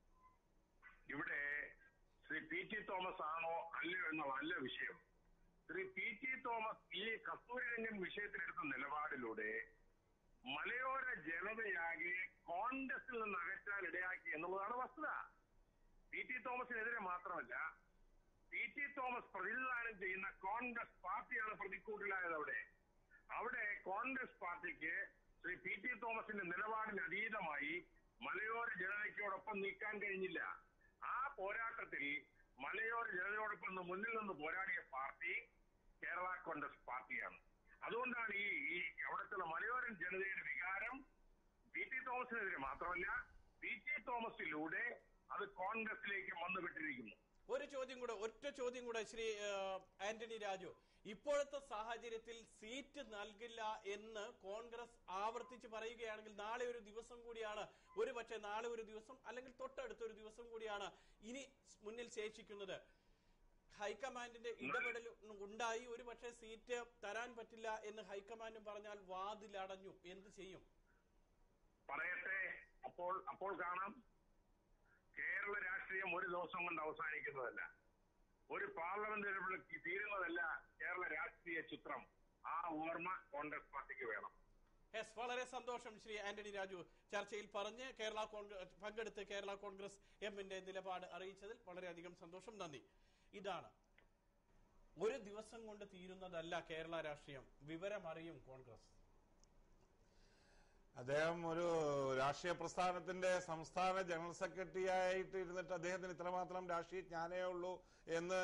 Speaker 5: ഇവിടെ ശ്രീ പി ടി തോമസ് ആണോ അല്ലയോ എന്നുള്ളതല്ല വിഷയം ശ്രീ പി ടി തോമസ് ഈ കസ്തൂരിരംഗൻ വിഷയത്തിലെടുത്ത നിലപാടിലൂടെ മലയോര ജനതയാകെ കോൺഗ്രസിൽ നിന്ന് അകറ്റാൻ ഇടയാക്കി എന്നുള്ളതാണ് വസ്തുത പി ടി തോമസിനെതിരെ മാത്രമല്ല പി ടി തോമസ് പ്രതിനിധാനം ചെയ്യുന്ന കോൺഗ്രസ് പാർട്ടിയാണ് പ്രതിക്കൂട്ടിലായത് അവിടെ അവിടെ കോൺഗ്രസ് പാർട്ടിക്ക് ശ്രീ പി ടി തോമസിന്റെ നിലപാടിന് അതീതമായി മലയോര ജനതയ്ക്കോടൊപ്പം നിൽക്കാൻ കഴിഞ്ഞില്ല ആ പോരാട്ടത്തിൽ മലയോര ജനതയോടൊപ്പം നിന്ന് മുന്നിൽ നിന്ന് പോരാടിയ പാർട്ടി കേരള കോൺഗ്രസ് പാർട്ടിയാണ് അതുകൊണ്ടാണ് ഈ ഈ അവിടുത്തെ മലയോര ജനതയുടെ വികാരം പി ടി തോമസിനെതിരെ മാത്രമല്ല പി ടി തോമസിലൂടെ അത് കോൺഗ്രസിലേക്ക് വന്നുവിട്ടിരിക്കുന്നു
Speaker 1: ഒരു ചോദ്യം കൂടെ ഒറ്റ ചോദ്യം കൂടെ ശ്രീ ആ, ആന്റണി രാജു ഇപ്പോഴത്തെ സാഹചര്യത്തിൽ സീറ്റ് നൽകില്ല എന്ന് കോൺഗ്രസ് ആവർത്തിച്ച് പറയുകയാണെങ്കിൽ നാളെ ഒരു ദിവസം കൂടിയാണ് ഒരു പക്ഷേ നാളെ ഒരു ദിവസം അല്ലെങ്കിൽ തൊട്ടടുത്ത ഒരു ദിവസം കൂടിയാണ് ഇനി മുന്നിൽ ശേഷിക്കുന്നത് ഹൈക്കമാൻഡിന്റെ ഇടപെടൽ ഉണ്ടായി ഒരു പക്ഷേ സീറ്റ് തരാൻ പറ്റില്ല എന്ന് ഹൈക്കമാൻഡും പറഞ്ഞാൽ വാതിലടഞ്ഞു എന്ത് ചെയ്യും
Speaker 5: പറയട്ടെ അപ്പോൾ അപ്പോൾ കാണാം കേരള രാഷ്ട്രീയം ഒരു ദിവസം കൊണ്ട് അവസാനിക്കുന്നതല്ല ഒരു പാർലമെന്റ് തെരഞ്ഞെടുപ്പിൽ തീരുന്നതല്ല കേരള രാഷ്ട്രീയ ചിത്രം ആ ഓർമ്മ കോൺഗ്രസ് പാർട്ടിക്ക് വേണം
Speaker 1: യെസ് വളരെ സന്തോഷം ശ്രീ ആന്റണി രാജു ചർച്ചയിൽ പറഞ്ഞ് കേരള കോൺഗ്രസ് പങ്കെടുത്ത് കേരള കോൺഗ്രസ് എമ്മിന്റെ നിലപാട് അറിയിച്ചതിൽ വളരെയധികം സന്തോഷം നന്ദി ഇതാണ് ഒരു ദിവസം കൊണ്ട് തീരുന്നതല്ല കേരള രാഷ്ട്രീയം വിവരമറിയും കോൺഗ്രസ്
Speaker 2: അദ്ദേഹം ഒരു രാഷ്ട്രീയ പ്രസ്ഥാനത്തിന്റെ സംസ്ഥാന ജനറൽ സെക്രട്ടറി ആയിട്ട് ഇരുന്നിട്ട് അദ്ദേഹത്തിന് ഇത്രമാത്രം രാഷ്ട്രീയ ജ്ഞാനേ ഉള്ളൂ എന്ന്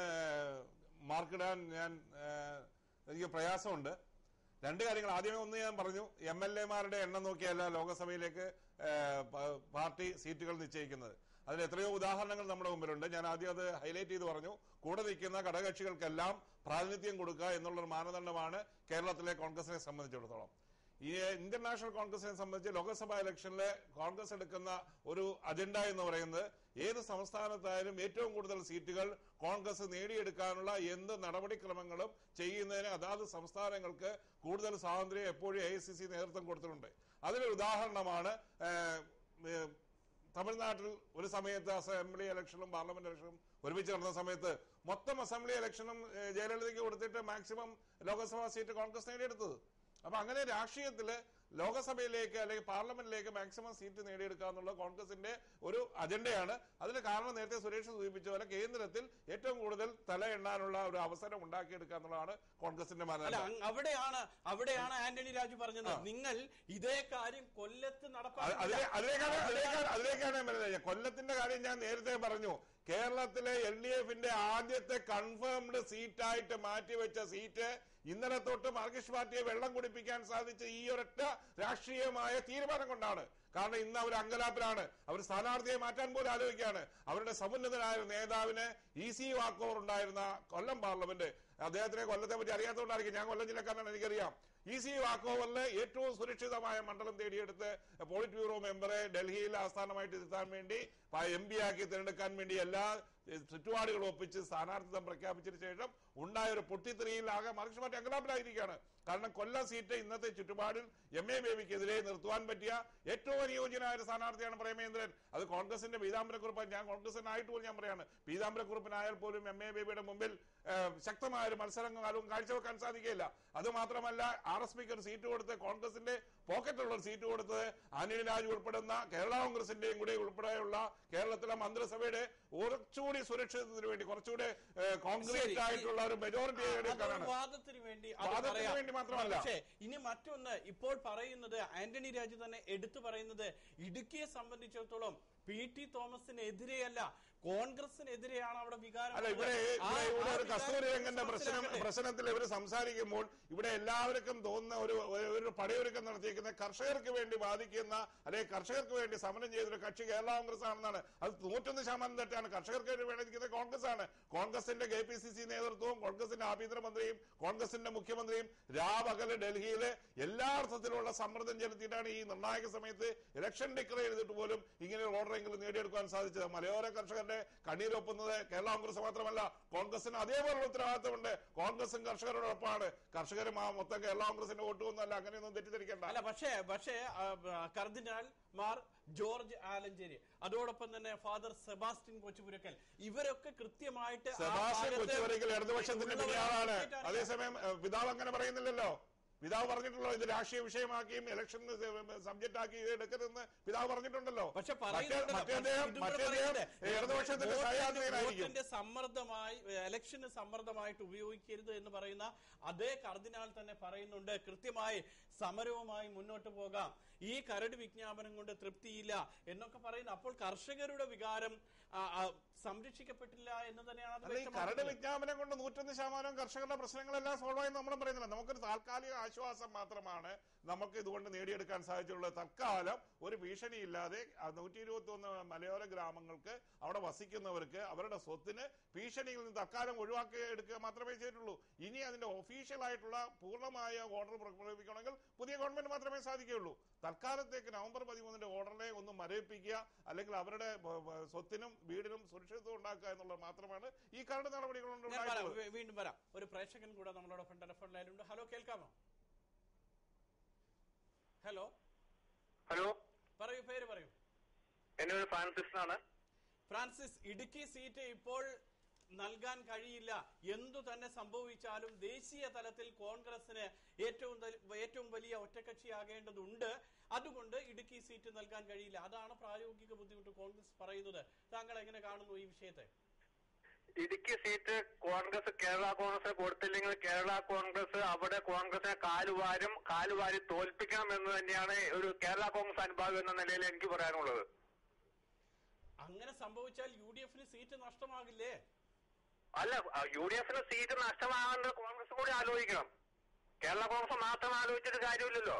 Speaker 2: മാർക്കിടാൻ ഞാൻ ഏഹ്, എനിക്ക് പ്രയാസമുണ്ട് രണ്ട് കാര്യങ്ങൾ ആദ്യമേ ഒന്ന് ഞാൻ പറഞ്ഞു എം എൽ എമാരുടെ എണ്ണം നോക്കിയല്ല ലോകസഭയിലേക്ക് ഏഹ്, പ- പാർട്ടി സീറ്റുകൾ നിശ്ചയിക്കുന്നത് അതിൽ എത്രയോ ഉദാഹരണങ്ങൾ നമ്മുടെ മുമ്പിലുണ്ട് ഞാൻ ആദ്യം അത് ഹൈലൈറ്റ് ചെയ്ത് പറഞ്ഞു കൂടെ നിൽക്കുന്ന ഘടകകക്ഷികൾക്കെല്ലാം പ്രാതിനിധ്യം കൊടുക്കുക എന്നുള്ള ഒരു മാനദണ്ഡമാണ് കേരളത്തിലെ കോൺഗ്രസിനെ സംബന്ധിച്ചിടത്തോളം ഈ ഇന്ത്യൻ നാഷണൽ കോൺഗ്രസിനെ സംബന്ധിച്ച് ലോക്സഭാ ഇലക്ഷനിൽ കോൺഗ്രസ് എടുക്കുന്ന ഒരു അജണ്ട എന്ന് പറയുന്നത് ഏത് സംസ്ഥാനത്തായാലും ഏറ്റവും കൂടുതൽ സീറ്റുകൾ കോൺഗ്രസ് നേടിയെടുക്കാനുള്ള എന്ത് നടപടിക്രമങ്ങളും ചെയ്യുന്നതിന് അതാത് സംസ്ഥാനങ്ങൾക്ക് കൂടുതൽ സ്വാതന്ത്ര്യം എപ്പോഴും എ നേതൃത്വം കൊടുത്തിട്ടുണ്ട് അതിനൊരു ഉദാഹരണമാണ് ഏഹ്, ഏഹ്, തമിഴ്നാട്ടിൽ ഒരു സമയത്ത് അസംബ്ലി ഇലക്ഷനും പാർലമെന്റ് ഇലക്ഷനും ഒരുമിച്ച് നടന്ന സമയത്ത് മൊത്തം അസംബ്ലി ഇലക്ഷനും ഏഹ്, ജയലളിതയ്ക്ക് കൊടുത്തിട്ട് മാക്സിമം ലോക്സഭാ സീറ്റ് കോൺഗ്രസ് നേടിയെടുത്തത് അപ്പൊ അങ്ങനെ രാഷ്ട്രീയത്തില് ലോകസഭയിലേക്ക് അല്ലെങ്കിൽ പാർലമെന്റിലേക്ക് മാക്സിമം സീറ്റ് നേടിയെടുക്കുക എന്നുള്ളത് കോൺഗ്രസിന്റെ ഒരു അജണ്ടയാണ് അതിന് കാരണം നേരത്തെ സുരേഷ് സൂചിപ്പിച്ച പോലെ കേന്ദ്രത്തിൽ ഏറ്റവും കൂടുതൽ തല എണ്ണാനുള്ള ഒരു അവസരം ഉണ്ടാക്കിയെടുക്കുക എന്നുള്ളതാണ് കോൺഗ്രസിന്റെ
Speaker 1: അല്ല
Speaker 2: മാനദണ്ഡം
Speaker 1: അങ് അവിടെയാണ് അവിടെയാണ് ആന്റണി രാജു പറഞ്ഞത് നിങ്ങൾ ഇതേ കാര്യം കൊല്ലത്ത്
Speaker 2: അത്
Speaker 1: നടപ്പാക്കില്ല
Speaker 2: അതിലെ- അതിലേക്കാണ് അതിലേക്കാണ് അതിലേക്കാണ് ഞാൻ വരുന്നത് കൊല്ലത്തിന്റെ കാര്യം ഞാൻ നേരത്തെ പറഞ്ഞു കേരളത്തിലെ എൽ ഡി എഫിന്റെ ആദ്യത്തെ കൺഫേംഡ് സീറ്റായിട്ട് മാറ്റിവെച്ച സീറ്റ് ഇന്നലെ തൊട്ട് മാർക്സിസ്റ്റ് പാർട്ടിയെ വെള്ളം കുടിപ്പിക്കാൻ സാധിച്ച ഈ ഒരൊറ്റ രാഷ്ട്രീയമായ തീരുമാനം കൊണ്ടാണ് കാരണം ഇന്ന് അവർ അങ്കലാപ്പിലാണ് അവർ സ്ഥാനാർത്ഥിയെ മാറ്റാൻ പോലും ആലോചിക്കുകയാണ് അവരുടെ സമുന്നതനായ ഒരു നേതാവിന് ഇ സി വാക്കോർ ഉണ്ടായിരുന്ന കൊല്ലം പാർലമെന്റ് അദ്ദേഹത്തിനെ കൊല്ലത്തെ പറ്റി അറിയാത്തതുകൊണ്ടായിരിക്കും ഞാൻ കൊല്ലം ജില്ലക്കാരനാണ് എനിക്കറിയാം ഇ സി വാക്കോവറിലെ ഏറ്റവും സുരക്ഷിതമായ മണ്ഡലം തേടിയെടുത്ത് പോളിറ്റ് ബ്യൂറോ മെമ്പറെ ഡൽഹിയിൽ ആസ്ഥാനമായിട്ട് ഇരുത്താൻ വേണ്ടി എം പി ആക്കി തിരഞ്ഞെടുക്കാൻ വേണ്ടി എല്ലാ ഏഹ്, ചുറ്റുപാടുകളും ഒപ്പിച്ച് സ്ഥാനാർത്ഥിത്വം പ്രഖ്യാപിച്ചതിന് ശേഷം ഉണ്ടായ ഒരു പൊട്ടിത്തെറിയിൽ ആകെ മാർക്സിസ്റ്റ് പാർട്ടി അങ്കലാപ്പിലായിരിക്കുകയാണ് കാരണം കൊല്ലം സീറ്റ് ഇന്നത്തെ ചുറ്റുപാടിൽ എം എ ബേബിക്കെതിരെ നിർത്തുവാൻ പറ്റിയ ഏറ്റവും അനുയോജ്യനായ ഒരു സ്ഥാനാർത്ഥിയാണ് പ്രേമേന്ദ്രൻ അത് കോൺഗ്രസിന്റെ പീതാംബരക്കുറിപ്പ് ഞാൻ കോൺഗ്രസിനായിട്ട് പോലും ഞാൻ പറയാണ് പീതാംബരക്കുറിപ്പിനായാൽ പോലും എം എ ബേബിയുടെ മുമ്പിൽ ഏഹ്, ശക്തമായ ഒരു മത്സരം കാലവും കാഴ്ചവെക്കാൻ സാധിക്കില്ല അത് മാത്രമല്ല ആർ എസ് പിക്ക് ഒരു സീറ്റ് കൊടുത്ത് കോൺഗ്രസിന്റെ പോക്കറ്റുള്ള ഒരു സീറ്റ് കൊടുത്തത് ആന്റണി രാജു ഉൾപ്പെടുന്ന കേരള കോൺഗ്രസിന്റെയും കൂടി ഉൾപ്പെടെയുള്ള കേരളത്തിലെ മന്ത്രിസഭയുടെ കുറച്ചുകൂടി സുരക്ഷിതത്തിന് വേണ്ടി കുറച്ചുകൂടി
Speaker 1: ശരി.
Speaker 2: കോൺക്രീറ്റ് ആയിട്ടുള്ള ഒരു മെജോറിറ്റി
Speaker 1: അതൊരു
Speaker 2: നേടിയെടുക്കാനാണ്
Speaker 1: വാദത്തിന് വേണ്ടി അത്
Speaker 2: വാദത്തിന്
Speaker 1: പറയാം.
Speaker 2: വേണ്ടി മാത്രമല്ല.
Speaker 1: പക്ഷേ ഇനി മറ്റൊന്ന് ഇപ്പോൾ പറയുന്നത് ആന്റണി രാജു തന്നെ എടുത്തു പറയുന്നത് ഇടുക്കിയെ സംബന്ധിച്ചിടത്തോളം പി ടി തോമസിനെതിരെയല്ല കോൺഗ്രസിനെതിരെയാണ് അവിടെ വികാരം
Speaker 2: അല്ല ഇവിടെ
Speaker 1: ആ-
Speaker 2: ഇവിടെ ഇവിടെ
Speaker 1: ആ
Speaker 2: ഒരു
Speaker 1: വികാരം
Speaker 2: കസ്തൂരി രംഗന്റെ പ്രശ്നം
Speaker 1: മനസ്സിലാക്കട്ടെ.
Speaker 2: പ്രശ്നത്തിൽ ഇവർ സംസാരിക്കുമ്പോൾ ഇവിടെ എല്ലാവർക്കും തോന്നുന്ന ഒരു ഒരു- ഒരു പടയൊരുക്കം നടത്തിയിരിക്കുന്ന കർഷകർക്ക് വേണ്ടി വാദിക്കുന്ന അല്ലെങ്കിൽ കർഷകർക്ക് വേണ്ടി സമരം ചെയ്തൊരു കക്ഷി കേരള കോൺഗ്രസ് ആണെന്നാണ് അത് നൂറ്റൊന്ന് ശതമാനം തെറ്റാണ് കർഷകർക്ക് വേണ്ടി വേണ്ടിയിരിക്കുന്നത് കോൺഗ്രസ് ആണ് കോൺഗ്രസിന്റെ കെ പി സി സി നേതൃത്വവും കോൺഗ്രസിന്റെ ആഭ്യന്തരമന്ത്രിയും കോൺഗ്രസിന്റെ മുഖ്യമന്ത്രിയും രാപകല് ഡൽഹിയില് എല്ലാ അർത്ഥത്തിലുള്ള സമ്മർദ്ദം ചെലുത്തിയിട്ടാണ് ഈ നിർണായക സമയത്ത് ഇലക്ഷൻ ഡിക്ലെയർ ചെയ്തിട്ട് പോലും ഇങ്ങനെ ഒരു ഓർഡറെങ്കിലും നേടിയെടുക്കാൻ സാധിച്ചത് മലയോര കർഷകരുടെ കണ്ണീരൊപ്പുന്നത് കേരള കോൺഗ്രസ് മാത്രമല്ല കോൺഗ്രസിന് അതേപോലുള്ള ഉത്തരവാദിത്തമുണ്ട് കോൺഗ്രസും കർഷകരോടൊപ്പമാണ് കർഷകർ മൊത്തം കേരള കോൺഗ്രസിന്റെ വോട്ടുമൊന്നുമല്ല അങ്ങനെയൊന്നും തെറ്റിദ്ധരിക്കേണ്ട
Speaker 1: അല്ല പക്ഷേ പക്ഷേ ആ, ആ, കർദിനാൾ മാർ ജോർജ് ആലഞ്ചേരി അതോടൊപ്പം തന്നെ ഫാദർ സെബാസ്റ്റ്യൻ കൊച്ചുപുരക്കൽ ഇവരൊക്കെ കൃത്യമായിട്ട് ആ
Speaker 2: സെബാസ്റ്റ്യൻ
Speaker 1: ഭാഗത്ത്
Speaker 2: കൊച്ചുവരയ്ക്കൽ ഇടതുപക്ഷത്തിന്റെ
Speaker 1: ഉള്ളവരാണ്
Speaker 2: പിന്നിലാളാണ്
Speaker 1: കൃത്യമായിട്ട് അറിയാം.
Speaker 2: അതേസമയം ഏഹ്, പിതാവ് അങ്ങനെ പറയുന്നില്ലല്ലോ പിതാവ് പറഞ്ഞിട്ടുള്ളൂ ഇത് രാഷ്ട്രീയ വിഷയമാക്കിയും ഇലക്ഷൻ സബ്ജക്റ്റ് ആക്കി ഇത് എടുക്കരുതെന്ന് പിതാവ് പറഞ്ഞിട്ടുണ്ടല്ലോ
Speaker 1: പക്ഷെ
Speaker 2: മറ്റേ-
Speaker 1: പറയുന്നുണ്ടല്ലോ,
Speaker 2: മറ്റേ
Speaker 1: പക്ഷെ
Speaker 2: അദ്ദേഹം
Speaker 1: ഇതുകൂടെ
Speaker 2: മറ്റേ അദ്ദേഹം
Speaker 1: പറയുന്നുണ്ട്.
Speaker 2: ഇടതുപക്ഷത്തിന്റെ
Speaker 1: വോട്ടിന്റെ-
Speaker 2: സഹയാത്രികനായിരിക്കും
Speaker 1: വോട്ടിന്റെ സമ്മർദ്ദമായി ഇലക്ഷന് സമ്മർദ്ദമായിട്ട് ഉപയോഗിക്കരുത് എന്ന് പറയുന്ന അതേ കർദിനാൾ തന്നെ പറയുന്നുണ്ട് കൃത്യമായി സമരവുമായി മുന്നോട്ട് പോകാം ഈ കരട് വിജ്ഞാപനം കൊണ്ട് തൃപ്തിയില്ല എന്നൊക്കെ പറയുന്നു അപ്പോൾ കർഷകരുടെ വികാരം ആ, ആ, സംരക്ഷിക്കപ്പെട്ടില്ല എന്ന് തന്നെയാണ് അത്
Speaker 2: അല്ല ഈ കരട്
Speaker 1: വ്യക്തമാക്കുന്നത്.
Speaker 2: വിജ്ഞാപനം കൊണ്ട് നൂറ്റൊന്ന് ശതമാനം കർഷകരുടെ പ്രശ്നങ്ങളെല്ലാം സോൾവ് ആയി നമ്മൾ പറയുന്നില്ല നമുക്കൊരു താൽക്കാലിക ആശ്വാസം മാത്രമാണ് നമുക്ക് ഇതുകൊണ്ട് നേടിയെടുക്കാൻ സാധിച്ചുള്ളത് തൽക്കാലം ഒരു ഭീഷണിയില്ലാതെ നൂറ്റി ഇരുപത്തി ഒന്ന് മലയോര ഗ്രാമങ്ങൾക്ക് അവിടെ വസിക്കുന്നവർക്ക് അവരുടെ സ്വത്തിന് ഭീഷണിയിൽ നിന്ന് തൽക്കാലം ഒഴിവാക്കി എടുക്കുക മാത്രമേ ചെയ്തിട്ടുള്ളൂ ഇനി അതിന്റെ ഒഫീഷ്യൽ ആയിട്ടുള്ള പൂർണ്ണമായ ഓർഡർ പുറപ്പെടുവിക്കണമെങ്കിൽ പുതിയ ഗവൺമെന്റ് മാത്രമേ സാധിക്കുകയുള്ളൂ തൽക്കാലത്തേക്ക് നവംബർ പതിമൂന്നിന്റെ ഓർഡറിനെ ഒന്ന് മരവിപ്പിക്കുക അല്ലെങ്കിൽ അവരുടെ ബ- ബ- സ്വത്തിനും വീടിനും സുരക്ഷിതത്വം ഉണ്ടാക്കുക എന്നുള്ളത് മാത്രമാണ് ഈ കരട് നടപടികൾ കൊണ്ട്
Speaker 1: ഞാൻ വരാം,
Speaker 2: ഉണ്ടായിട്ടുള്ളത്
Speaker 1: വീ- വീണ്ടും വരാം ഒരു പ്രേക്ഷകൻ കൂടെ നമ്മളോടൊപ്പം ടെലിഫോൺ ലൈനുണ്ട് ഹലോ കേൾക്കാമോ ഹലോ
Speaker 3: ഹലോ
Speaker 1: പറയൂ പേര് പറയൂ
Speaker 3: എന്റെ പേര് ഫ്രാൻസിസ് ആണ്
Speaker 1: ഫ്രാൻസിസ് ഇടുക്കി സീറ്റ് ഇപ്പോൾ നൽകാൻ കഴിയില്ല എന്തു തന്നെ സംഭവിച്ചാലും ദേശീയ തലത്തിൽ കോൺഗ്രസിന് ഏറ്റവും തല- ഏറ്റവും വലിയ ഒറ്റക്കക്ഷിയാകേണ്ടതുണ്ട് അതുകൊണ്ട് ഇടുക്കി സീറ്റ് നൽകാൻ കഴിയില്ല അതാണ് പ്രായോഗിക ബുദ്ധിമുട്ട് കോൺഗ്രസ് പറയുന്നത് താങ്കൾ എങ്ങനെ കാണുന്നു ഈ വിഷയത്തെ
Speaker 3: Idukki seat Congress Kerala Congress കൊടുത്തില്ലെങ്കിൽ കേരള കോൺഗ്രസ് അവിടെ കോൺഗ്രസിനെ കാലുവാരും കാലുവാരി തോൽപ്പിക്കണം എന്ന് തന്നെയാണ് ഒരു കേരള കോൺഗ്രസ് അനുഭാവം എന്ന നിലയിൽ എനിക്ക് പറയാനുള്ളത്
Speaker 1: അങ്ങനെ സംഭവിച്ചാൽ യു ഡി എഫിന് സീറ്റ് നഷ്ടമാകില്ലേ
Speaker 3: അല്ല യു ഡി എഫിന് സീറ്റ് നഷ്ടമാകുന്നത് കോൺഗ്രസ് കൂടി ആലോചിക്കണം കേരള കോൺഗ്രസ് മാത്രം ആലോചിച്ചിട്ട് കാര്യമില്ലല്ലോ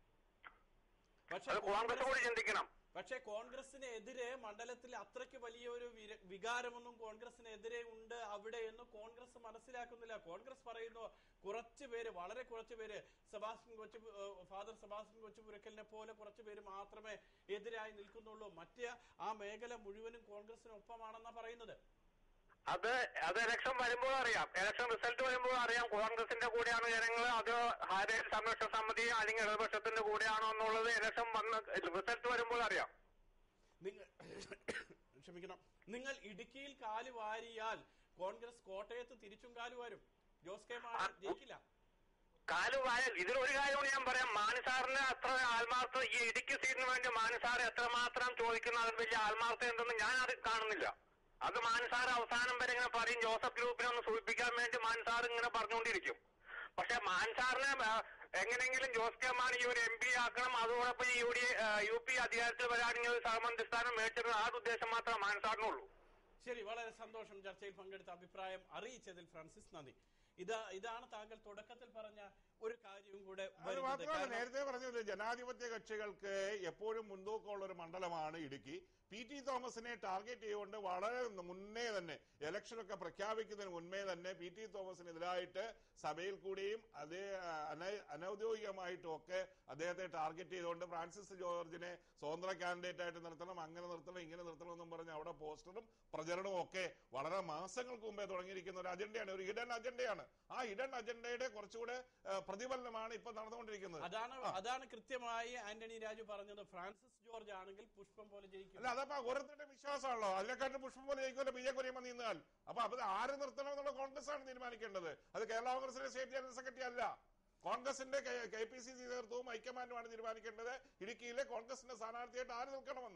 Speaker 1: പക്ഷേ
Speaker 3: അത് കോൺഗ്രസ് കൂടി ചിന്തിക്കണം
Speaker 1: പക്ഷേ കോൺഗ്രസിനെതിരെ മണ്ഡലത്തിൽ അത്രയ്ക്ക് വലിയൊരു വിര- വികാരമൊന്നും കോൺഗ്രസിനെതിരെ ഉണ്ട് അവിടെ എന്ന് കോൺഗ്രസ് മനസ്സിലാക്കുന്നില്ല കോൺഗ്രസ് പറയുന്നു കുറച്ച് പേര് വളരെ കുറച്ച് പേര് സെബാസ്റ്റ്യൻ കൊച്ചു ഏഹ് ഫാദർ സെബാസ്റ്റ്യൻ കൊച്ചുപുരക്കലിനെ പോലെ കുറച്ച് പേര് മാത്രമേ എതിരായി നിൽക്കുന്നുള്ളൂ മറ്റ് ആ മേഖല മുഴുവനും കോൺഗ്രസിനൊപ്പമാണെന്നാ പറയുന്നത്
Speaker 3: അത് അത് ഇലക്ഷൻ വരുമ്പോൾ അറിയാം ഇലക്ഷൻ റിസൾട്ട് വരുമ്പോൾ അറിയാം കോൺഗ്രസിന്റെ കൂടെയാണ് ജനങ്ങൾ അതോ ഹാരേൽ സംരക്ഷണ സമിതി അല്ലെങ്കിൽ ഇടതുപക്ഷത്തിന്റെ കൂടെയാണോ എന്നുള്ളത് ഇലക്ഷൻ വന്ന് റിസൾട്ട് വരുമ്പോൾ അറിയാം
Speaker 1: നിങ്ങൾ ക്ഷമിക്കണം നിങ്ങൾ ഇടുക്കിയിൽ കാല് വാരിയാൽ കോൺഗ്രസ് കോട്ടയത്ത് തിരിച്ചും കാല് വാരും ജോസ് കെ മാണി ജയിക്കില്ല
Speaker 3: കാലുവായ ഇതിലൊരു കാര്യം കൂടി ഞാൻ പറയാം മാനിസാറിന് അത്ര ആത്മാർത്ഥ ഈ ഇടുക്കി സീറ്റിന് വേണ്ടി മാനിസാർ എത്രമാത്രം ചോദിക്കുന്ന അതിൽ വലിയ ആത്മാർത്ഥ എന്തെന്ന് ഞാൻ അത് കാണുന്നില്ല അത് മാനിസാർ അവസാനം വരെ ഇങ്ങനെ പറയും ജോസഫ് ഗ്രൂപ്പിനെ ഒന്ന് സൂചിപ്പിക്കാൻ വേണ്ടി മാൻസാർ ഇങ്ങനെ പറഞ്ഞുകൊണ്ടിരിക്കും പക്ഷെ മാൻസാറിനെ ആ, എങ്ങനെയെങ്കിലും ജോസ് കെ മാണി ഈ ഒരു എം പി ആക്കണം അതോടൊപ്പം ഈ യു ഡി യു പി അധികാരത്തിൽ വരാണെങ്കിൽ ഒരു സഹമന്ത്രി സ്ഥാനം മേടിച്ചിരുന്ന ആ ഒരു ഉദ്ദേശം മാത്രമേ മാൻസാറിനുള്ളൂ
Speaker 1: ശരി വളരെ സന്തോഷം ചർച്ചയിൽ പങ്കെടുത്ത അഭിപ്രായം അറിയിച്ചതിൽ ഫ്രാൻസിസ് നന്ദി ഇതാ ഇതാണ് താങ്കൾ തുടക്കത്തിൽ പറഞ്ഞ ഒരു കാര്യവും കൂടെ
Speaker 2: അത്
Speaker 1: വരുന്നത്.
Speaker 2: മാത്രമല്ല
Speaker 1: കാരണം
Speaker 2: നേരത്തെ പറഞ്ഞത് ജനാധിപത്യ കക്ഷികൾക്ക് എപ്പോഴും മുൻതൂക്കമുള്ള ഒരു മണ്ഡലമാണ് ഇടുക്കി പി ടി തോമസിനെ ടാർഗറ്റ് ചെയ്തുകൊണ്ട് വളരെ മുന്നേ തന്നെ ഇലക്ഷനൊക്കെ പ്രഖ്യാപിക്കുന്നതിന് മുൻപേ തന്നെ പി ടി തോമസിനെതിരായിട്ട് സഭയിൽ കൂടിയും അതേ ആ, അന- അനൗദ്യോഗികമായിട്ടും ഒക്കെ അദ്ദേഹത്തെ ടാർഗറ്റ് ചെയ്തുകൊണ്ട് ഫ്രാൻസിസ് ജോർജിനെ സ്വതന്ത്ര കാൻഡിഡേറ്റ് ആയിട്ട് നിർത്തണം അങ്ങനെ നിർത്തണം ഇങ്ങനെ നിർത്തണം എന്നും പറഞ്ഞ് അവിടെ പോസ്റ്ററും പ്രചരണവും ഒക്കെ വളരെ മാസങ്ങൾക്ക് മുമ്പേ തുടങ്ങിയിരിക്കുന്ന ഒരു അജണ്ടയാണ് ഒരു ഇടൻ അജണ്ടയാണ് ആ ഇടൻ അജണ്ടയുടെ കുറച്ചുകൂടെ ആ, പ്രതിഫലനമാണ് ഇപ്പൊ നടന്നുകൊണ്ടിരിക്കുന്നത്
Speaker 1: അതാണ് അതാണ് കൃത്യമായി ആന്റണി രാജു പറഞ്ഞത് ഫ്രാൻസിസ് ജോർജ് ആണെങ്കിൽ പുഷ്പം പോലെ ജയിക്കും
Speaker 2: അല്ല അതപ്പോ ഓരോരുത്തരുടെ വിശ്വാസമാണല്ലോ അതിനെക്കാട്ടും പുഷ്പം പോലെ ജയിക്കുമല്ലോ പി ജെ കുര്യമ്മ നിന്നാൽ അപ്പൊ അത് ആര് നിർത്തണം എന്നുള്ള കോൺഗ്രസ് ആണ് തീരുമാനിക്കേണ്ടത് അത് കേരള കോൺഗ്രസിന്റെ സ്റ്റേറ്റ് ജനറൽ സെക്രട്ടറി അല്ല കോൺഗ്രസിന്റെ കെ പി സി സി നേതൃത്വവും ഹൈക്കമാൻഡുമാണ് തീരുമാനിക്കേണ്ടത് ഇടുക്കിയിലെ കോൺഗ്രസിന്റെ സ്ഥാനാർത്ഥിയായിട്ട് ആര് നിൽക്കണമെന്ന്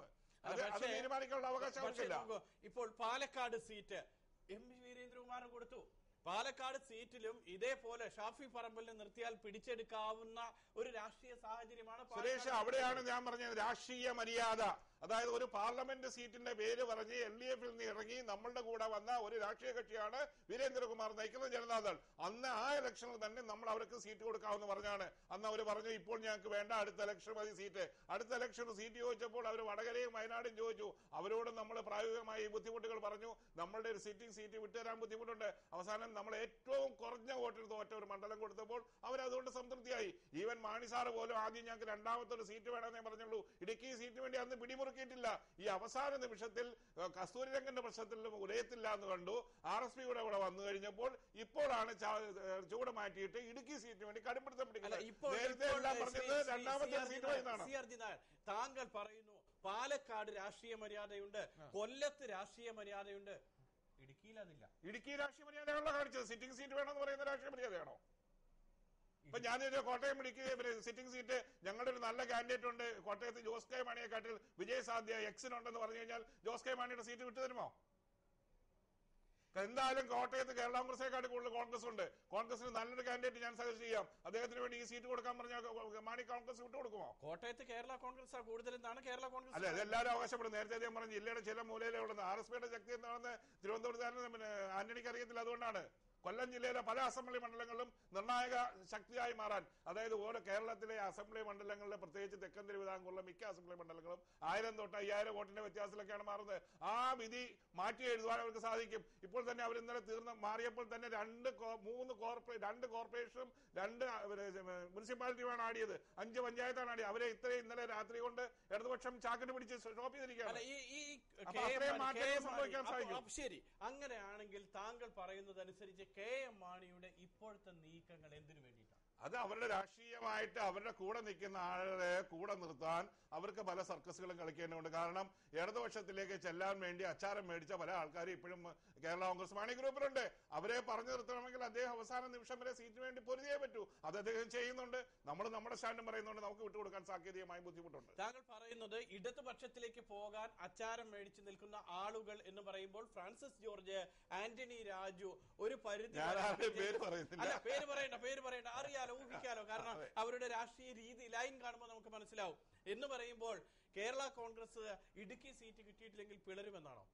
Speaker 2: അത് അത്
Speaker 1: പക്ഷേ-
Speaker 2: തീരുമാനിക്കാനുള്ള അവകാശം
Speaker 1: പക്ഷേ
Speaker 2: അവർക്കില്ല
Speaker 1: നോക്കൂ, ഇപ്പോൾ Palakkad seat M V Veerendrakumar കൊടുത്തു പാലക്കാട് സീറ്റിലും ഇതേപോലെ ഷാഫി പറമ്പലിനെ നിർത്തിയാൽ പിടിച്ചെടുക്കാവുന്ന ഒരു രാഷ്ട്രീയ സാഹചര്യമാണ്
Speaker 2: സുരേഷ്
Speaker 1: പാലക്കാട്
Speaker 2: അവിടെയാണ് ഞാൻ പറഞ്ഞത് രാഷ്ട്രീയ മര്യാദ അതായത് ഒരു പാർലമെന്റ് സീറ്റിന്റെ പേര് പറഞ്ഞ് എൽ ഡി എഫിൽ നിന്ന് ഇറങ്ങി നമ്മളുടെ കൂടെ വന്ന ഒരു രാഷ്ട്രീയ കക്ഷിയാണ് വീരേന്ദ്രകുമാർ നയിക്കുന്ന ജനതാദൾ അന്ന് ആ ഇലക്ഷനിൽ തന്നെ നമ്മൾ അവർക്ക് സീറ്റ് കൊടുക്കാമെന്ന് പറഞ്ഞാണ് അന്ന് അവർ പറഞ്ഞു ഇപ്പോൾ ഞങ്ങൾക്ക് വേണ്ട അടുത്ത ഇലക്ഷൻ മതി സീറ്റ് അടുത്ത ഇലക്ഷന് സീറ്റ് ചോദിച്ചപ്പോൾ അവർ വടകരയും വയനാടും ചോദിച്ചു അവരോട് നമ്മൾ പ്രായോഗികമായി ഈ ബുദ്ധിമുട്ടുകൾ പറഞ്ഞു നമ്മളുടെ ഒരു സിറ്റിംഗ് സീറ്റ് വിട്ടുതരാൻ ബുദ്ധിമുട്ടുണ്ട് അവസാനം നമ്മൾ ഏറ്റവും കുറഞ്ഞ വോട്ടിൽ തോറ്റ ഒരു മണ്ഡലം കൊടുത്തപ്പോൾ അവരതുകൊണ്ട് സംതൃപ്തിയായി ഈവൻ മാണി സാറ് പോലും ആദ്യം ഞങ്ങൾക്ക് രണ്ടാമത്തെ ഒരു സീറ്റ് വേണമെന്നേ പറഞ്ഞുള്ളൂ ഇടുക്കി സീറ്റിന് വേണ്ടി അന്ന് പിടിമുറുക്കിയിട്ടില്ല ഈ അവസാന നിമിഷത്തിൽ ഏഹ്, കസ്തൂരി രംഗന്റെ പ്രശ്നത്തിൽ ഉലയത്തില്ല എന്ന് കണ്ടു ആർ എസ് പിയുടെ ഇവിടെ വന്നു കഴിഞ്ഞപ്പോൾ ഇപ്പോഴാണ് ചാ- ഏഹ്, ചൂട് മാറ്റിയിട്ട് ഇടുക്കി സീറ്റിന് വേണ്ടി കടുംപിടുത്തം
Speaker 1: അല്ല
Speaker 2: പിടിക്കുന്നത്
Speaker 1: ഇപ്പോൾ
Speaker 2: നേരത്തെ
Speaker 1: ഇപ്പോൾ
Speaker 2: എല്ലാം
Speaker 1: ശ്രീ-
Speaker 2: പറഞ്ഞത്
Speaker 1: ശ്രീ-
Speaker 2: രണ്ടാമത്തെ
Speaker 1: സി.
Speaker 2: Seat
Speaker 1: R.
Speaker 2: എന്നാണ്
Speaker 1: സി. ആർ. ജി. നായർ, താങ്കൾ പറയുന്നു പാലക്കാട് രാഷ്ട്രീയ മര്യാദയുണ്ട് കൊല്ലത്ത് രാഷ്ട്രീയ മര്യാദയുണ്ട് ഇടുക്കിയിൽ അതില്ല
Speaker 2: ഇടുക്കി രാഷ്ട്രീയ മര്യാദയാണല്ലോ കാണിച്ചത് സിറ്റിംഗ് സീറ്റ് വേണമെന്ന് പറയുന്ന രാഷ്ട്രീയ മര്യാദയാണോ ഇപ്പൊ ഞാനൊരു കോട്ടയം ഇടുക്കി പിന്നെ സിറ്റിംഗ് സീറ്റ് ഞങ്ങളുടെ ഒരു നല്ല കാൻഡിഡേറ്റ് ഉണ്ട് കോട്ടയത്ത് ജോസ് കെ മാണിയെക്കാട്ടിൽ വിജയ് സാധ്യ എക്സിനുണ്ടെന്ന് പറഞ്ഞു കഴിഞ്ഞാൽ ജോസ് കെ മാണിയുടെ സീറ്റ് വിട്ടു തരുമോ എന്തായാലും കോട്ടയത്ത് കേരള കോൺഗ്രസേക്കാട്ട് കൂടുതൽ കോൺഗ്രസ് ഉണ്ട് കോൺഗ്രസിന് നല്ലൊരു കാൻഡിഡേറ്റ് ഞാൻ സജസ്റ്റ് ചെയ്യാം അദ്ദേഹത്തിന് വേണ്ടി ഈ സീറ്റ് കൊടുക്കാൻ പറഞ്ഞാൽ മാണി കോൺഗ്രസ് വിട്ടു കൊടുക്കുമോ
Speaker 1: കോട്ടയത്ത് കേരള കോൺഗ്രസ് കൂടുതലെന്നാണ് കേരള
Speaker 2: അല്ല
Speaker 1: കോൺഗ്രസ്
Speaker 2: ഇതെല്ലാവരും അവകാശപ്പെടും നേരത്തെ അദ്ദേഹം പറഞ്ഞു ജില്ലയുടെ ചില മൂലയിലെ ഉള്ളത് ആർ എസ് പിയുടെ ശക്തി എന്താണെന്ന് തിരുവനന്തപുരത്ത് പിന്നെ ആന്റണിക്ക് അറിയത്തില്ല അതുകൊണ്ടാണ് കൊല്ലം ജില്ലയിലെ പല അസംബ്ലി മണ്ഡലങ്ങളിലും നിർണായക ശക്തിയായി മാറാൻ അതായത് ഓരോ കേരളത്തിലെ അസംബ്ലി മണ്ഡലങ്ങളിലെ പ്രത്യേകിച്ച് തെക്കൻ തിരുവിതാംകൂറിലെ മിക്ക അസംബ്ലി മണ്ഡലങ്ങളും ആയിരം തൊട്ട് അയ്യായിരം വോട്ടിന്റെ വ്യത്യാസത്തിലൊക്കെയാണ് മാറുന്നത് ആ വിധി മാറ്റി എഴുതുവാൻ അവർക്ക് സാധിക്കും ഇപ്പോൾ തന്നെ അവർ ഇന്നലെ തീർന്ന മാറിയപ്പോൾ തന്നെ രണ്ട് കോ- മൂന്ന് കോർപ്പറേ രണ്ട് കോർപ്പറേഷനും രണ്ട് മുനിസിപ്പാലിറ്റിയുമാണ് ആടിയത് അഞ്ച് പഞ്ചായത്താണ് ആടിയത് അവരെ ഇത്രയും ഇന്നലെ രാത്രി കൊണ്ട് ഇടതുപക്ഷം ചാക്കിന് പിടിച്ച് സ്റ്റോപ്പ്
Speaker 1: അല്ല
Speaker 2: ചെയ്തിരിക്കുകയാണ്
Speaker 1: ഈ ഈ
Speaker 2: അപ്പൊ
Speaker 1: കെ എം
Speaker 2: അത്രയും
Speaker 1: മാണി-
Speaker 2: മാറ്റങ്ങൾ
Speaker 1: കെ എം
Speaker 2: സംഭവിക്കാൻ
Speaker 1: മാണി-
Speaker 2: സാധിക്കും.
Speaker 1: അപ്പൊ- ശരി അങ്ങനെയാണെങ്കിൽ താങ്കൾ പറയുന്നതനുസരിച്ച് കെ എം മാണിയുടെ ഇപ്പോഴത്തെ നീക്കങ്ങൾ എന്തിനു വേണ്ടിയിട്ടാണ്
Speaker 2: അത് അവരുടെ രാഷ്ട്രീയമായിട്ട് അവരുടെ കൂടെ നിൽക്കുന്ന ആളുകളെ കൂടെ നിർത്താൻ അവർക്ക് പല സർക്കസുകളും കളിക്കേണ്ടതുണ്ട് കാരണം ഇടതുപക്ഷത്തിലേക്ക് ചെല്ലാൻ വേണ്ടി അച്ചാരം മേടിച്ച പല ആൾക്കാരും ഇപ്പോഴും കേരള കോൺഗ്രസ് മാണി ഗ്രൂപ്പിലുണ്ട് അവരെ പറഞ്ഞു നിർത്തണമെങ്കിൽ അദ്ദേഹം അവസാന നിമിഷം വരെ സീറ്റിന് വേണ്ടി പൊരുതിയേ പറ്റൂ അത് അദ്ദേഹം ചെയ്യുന്നുണ്ട് നമ്മൾ നമ്മുടെ സ്റ്റാൻഡും പറയുന്നുണ്ട് നമുക്ക് വിട്ടുകൊടുക്കാൻ സാങ്കേതികമായ ബുദ്ധിമുട്ടുണ്ട്
Speaker 1: താങ്കൾ പറയുന്നത് ഇടതുപക്ഷത്തിലേക്ക് പോകാൻ അച്ചാരം മേടിച്ചു നിൽക്കുന്ന ആളുകൾ എന്ന് പറയുമ്പോൾ ഫ്രാൻസിസ് ജോർജ് ആന്റണി രാജു ഒരു പരിധി
Speaker 2: ഞാൻ
Speaker 1: വരെ
Speaker 2: ആരുടെയും പേര് പറയുന്നില്ല.
Speaker 1: അല്ല പേര് പറയണ്ട പേര് പറയണ്ട അറിയാലോ ഊഹിക്കാലോ കാരണം അവരുടെ രാഷ്ട്രീയ രീതി ലൈൻ കാണുമ്പോൾ നമുക്ക് മനസ്സിലാവും എന്ന് പറയുമ്പോൾ കേരള കോൺഗ്രസ് ഇടുക്കി സീറ്റ് കിട്ടിയിട്ടില്ലെങ്കിൽ പിളരുമെന്നാണോ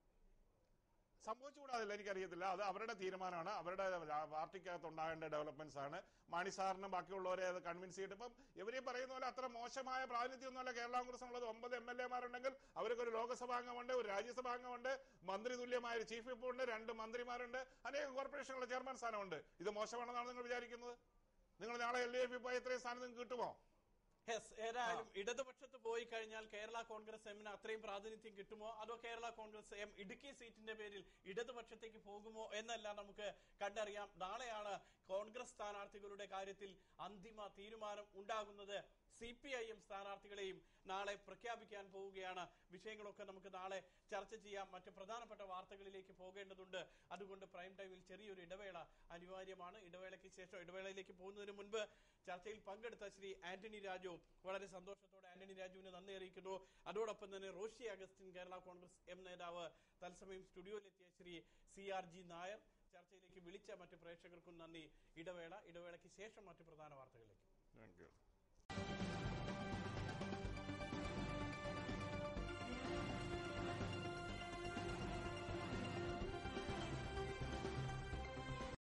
Speaker 2: സംഭവിച്ചുകൂടാതില്ല എനിക്കറിയത്തില്ല അത് അവരുടെ തീരുമാനമാണ് അവരുടെ രാ- പാർട്ടിക്കകത്ത് ഉണ്ടാകേണ്ട ഡെവലപ്മെന്റ്സ് ആണ് മാണി സാറിനും ബാക്കിയുള്ളവരെ അത് കൺവിൻസ് ചെയ്തിട്ട് ഇപ്പം ഇവര് പറയുന്ന പോലെ അത്ര മോശമായ പ്രാതിനിധ്യമൊന്നുമല്ല കേരള കോൺഗ്രസ് ഉള്ളത് ഒമ്പത് എം എൽ എമാരുണ്ടെങ്കിൽ അവർക്ക് ഒരു ലോകസഭാംഗമുണ്ട് ഒരു രാജ്യസഭാംഗമുണ്ട് മന്ത്രി തുല്യമായ ഒരു ചീഫ് വിപ്പ് ഉണ്ട് രണ്ട് മന്ത്രിമാരുണ്ട് അനേകം കോർപ്പറേഷനുകളുടെ ചെയർമാൻ സ്ഥാനമുണ്ട് ഇത് മോശമാണെന്നാണ് നിങ്ങൾ വിചാരിക്കുന്നത് നിങ്ങൾ നാളെ എൽ ഡി എഫ് പോയി ഇത്രയും സ്ഥാനം നിങ്ങൾക്ക് കിട്ടുമോ
Speaker 1: യെസ് ഏതായാലും ഇടതുപക്ഷത്ത് പോയി കഴിഞ്ഞാൽ കേരള കോൺഗ്രസ് എമ്മിന് അത്രയും പ്രാതിനിധ്യം കിട്ടുമോ അതോ കേരള കോൺഗ്രസ് എം ഇടുക്കി സീറ്റിന്റെ പേരിൽ ഇടതുപക്ഷത്തേക്ക് പോകുമോ എന്നെല്ലാം നമുക്ക് കണ്ടറിയാം നാളെയാണ് കോൺഗ്രസ് സ്ഥാനാർത്ഥികളുടെ കാര്യത്തിൽ അന്തിമ തീരുമാനം ഉണ്ടാകുന്നത് സി പി ഐ എം സ്ഥാനാർത്ഥികളെയും നാളെ പ്രഖ്യാപിക്കാൻ പോവുകയാണ് വിഷയങ്ങളൊക്കെ നമുക്ക് നാളെ ചർച്ച ചെയ്യാം മറ്റ് പ്രധാനപ്പെട്ട വാർത്തകളിലേക്ക് പോകേണ്ടതുണ്ട് അതുകൊണ്ട് പ്രൈം ടൈമിൽ ചെറിയൊരു ഇടവേള അനിവാര്യമാണ് ഇടവേളയ്ക്ക് ശേഷം ഇടവേളയിലേക്ക് പോകുന്നതിന് മുൻപ് ചർച്ചയിൽ പങ്കെടുത്ത ശ്രീ ആന്റണി രാജു വളരെ സന്തോഷത്തോടെ ആന്റണി രാജുവിന് നന്ദി അറിയിക്കുന്നു അതോടൊപ്പം തന്നെ റോഷി അഗസ്റ്റിൻ കേരള കോൺഗ്രസ് എം നേതാവ് തത്സമയം സ്റ്റുഡിയോയിലെത്തിയ Shri C R G Nair ചർച്ചയിലേക്ക് വിളിച്ച മറ്റ് പ്രേക്ഷകർക്കും നന്ദി ഇടവേള ഇടവേളയ്ക്ക് ശേഷം മറ്റ് പ്രധാന വാർത്തകളിലേക്ക്
Speaker 2: താങ്ക് യു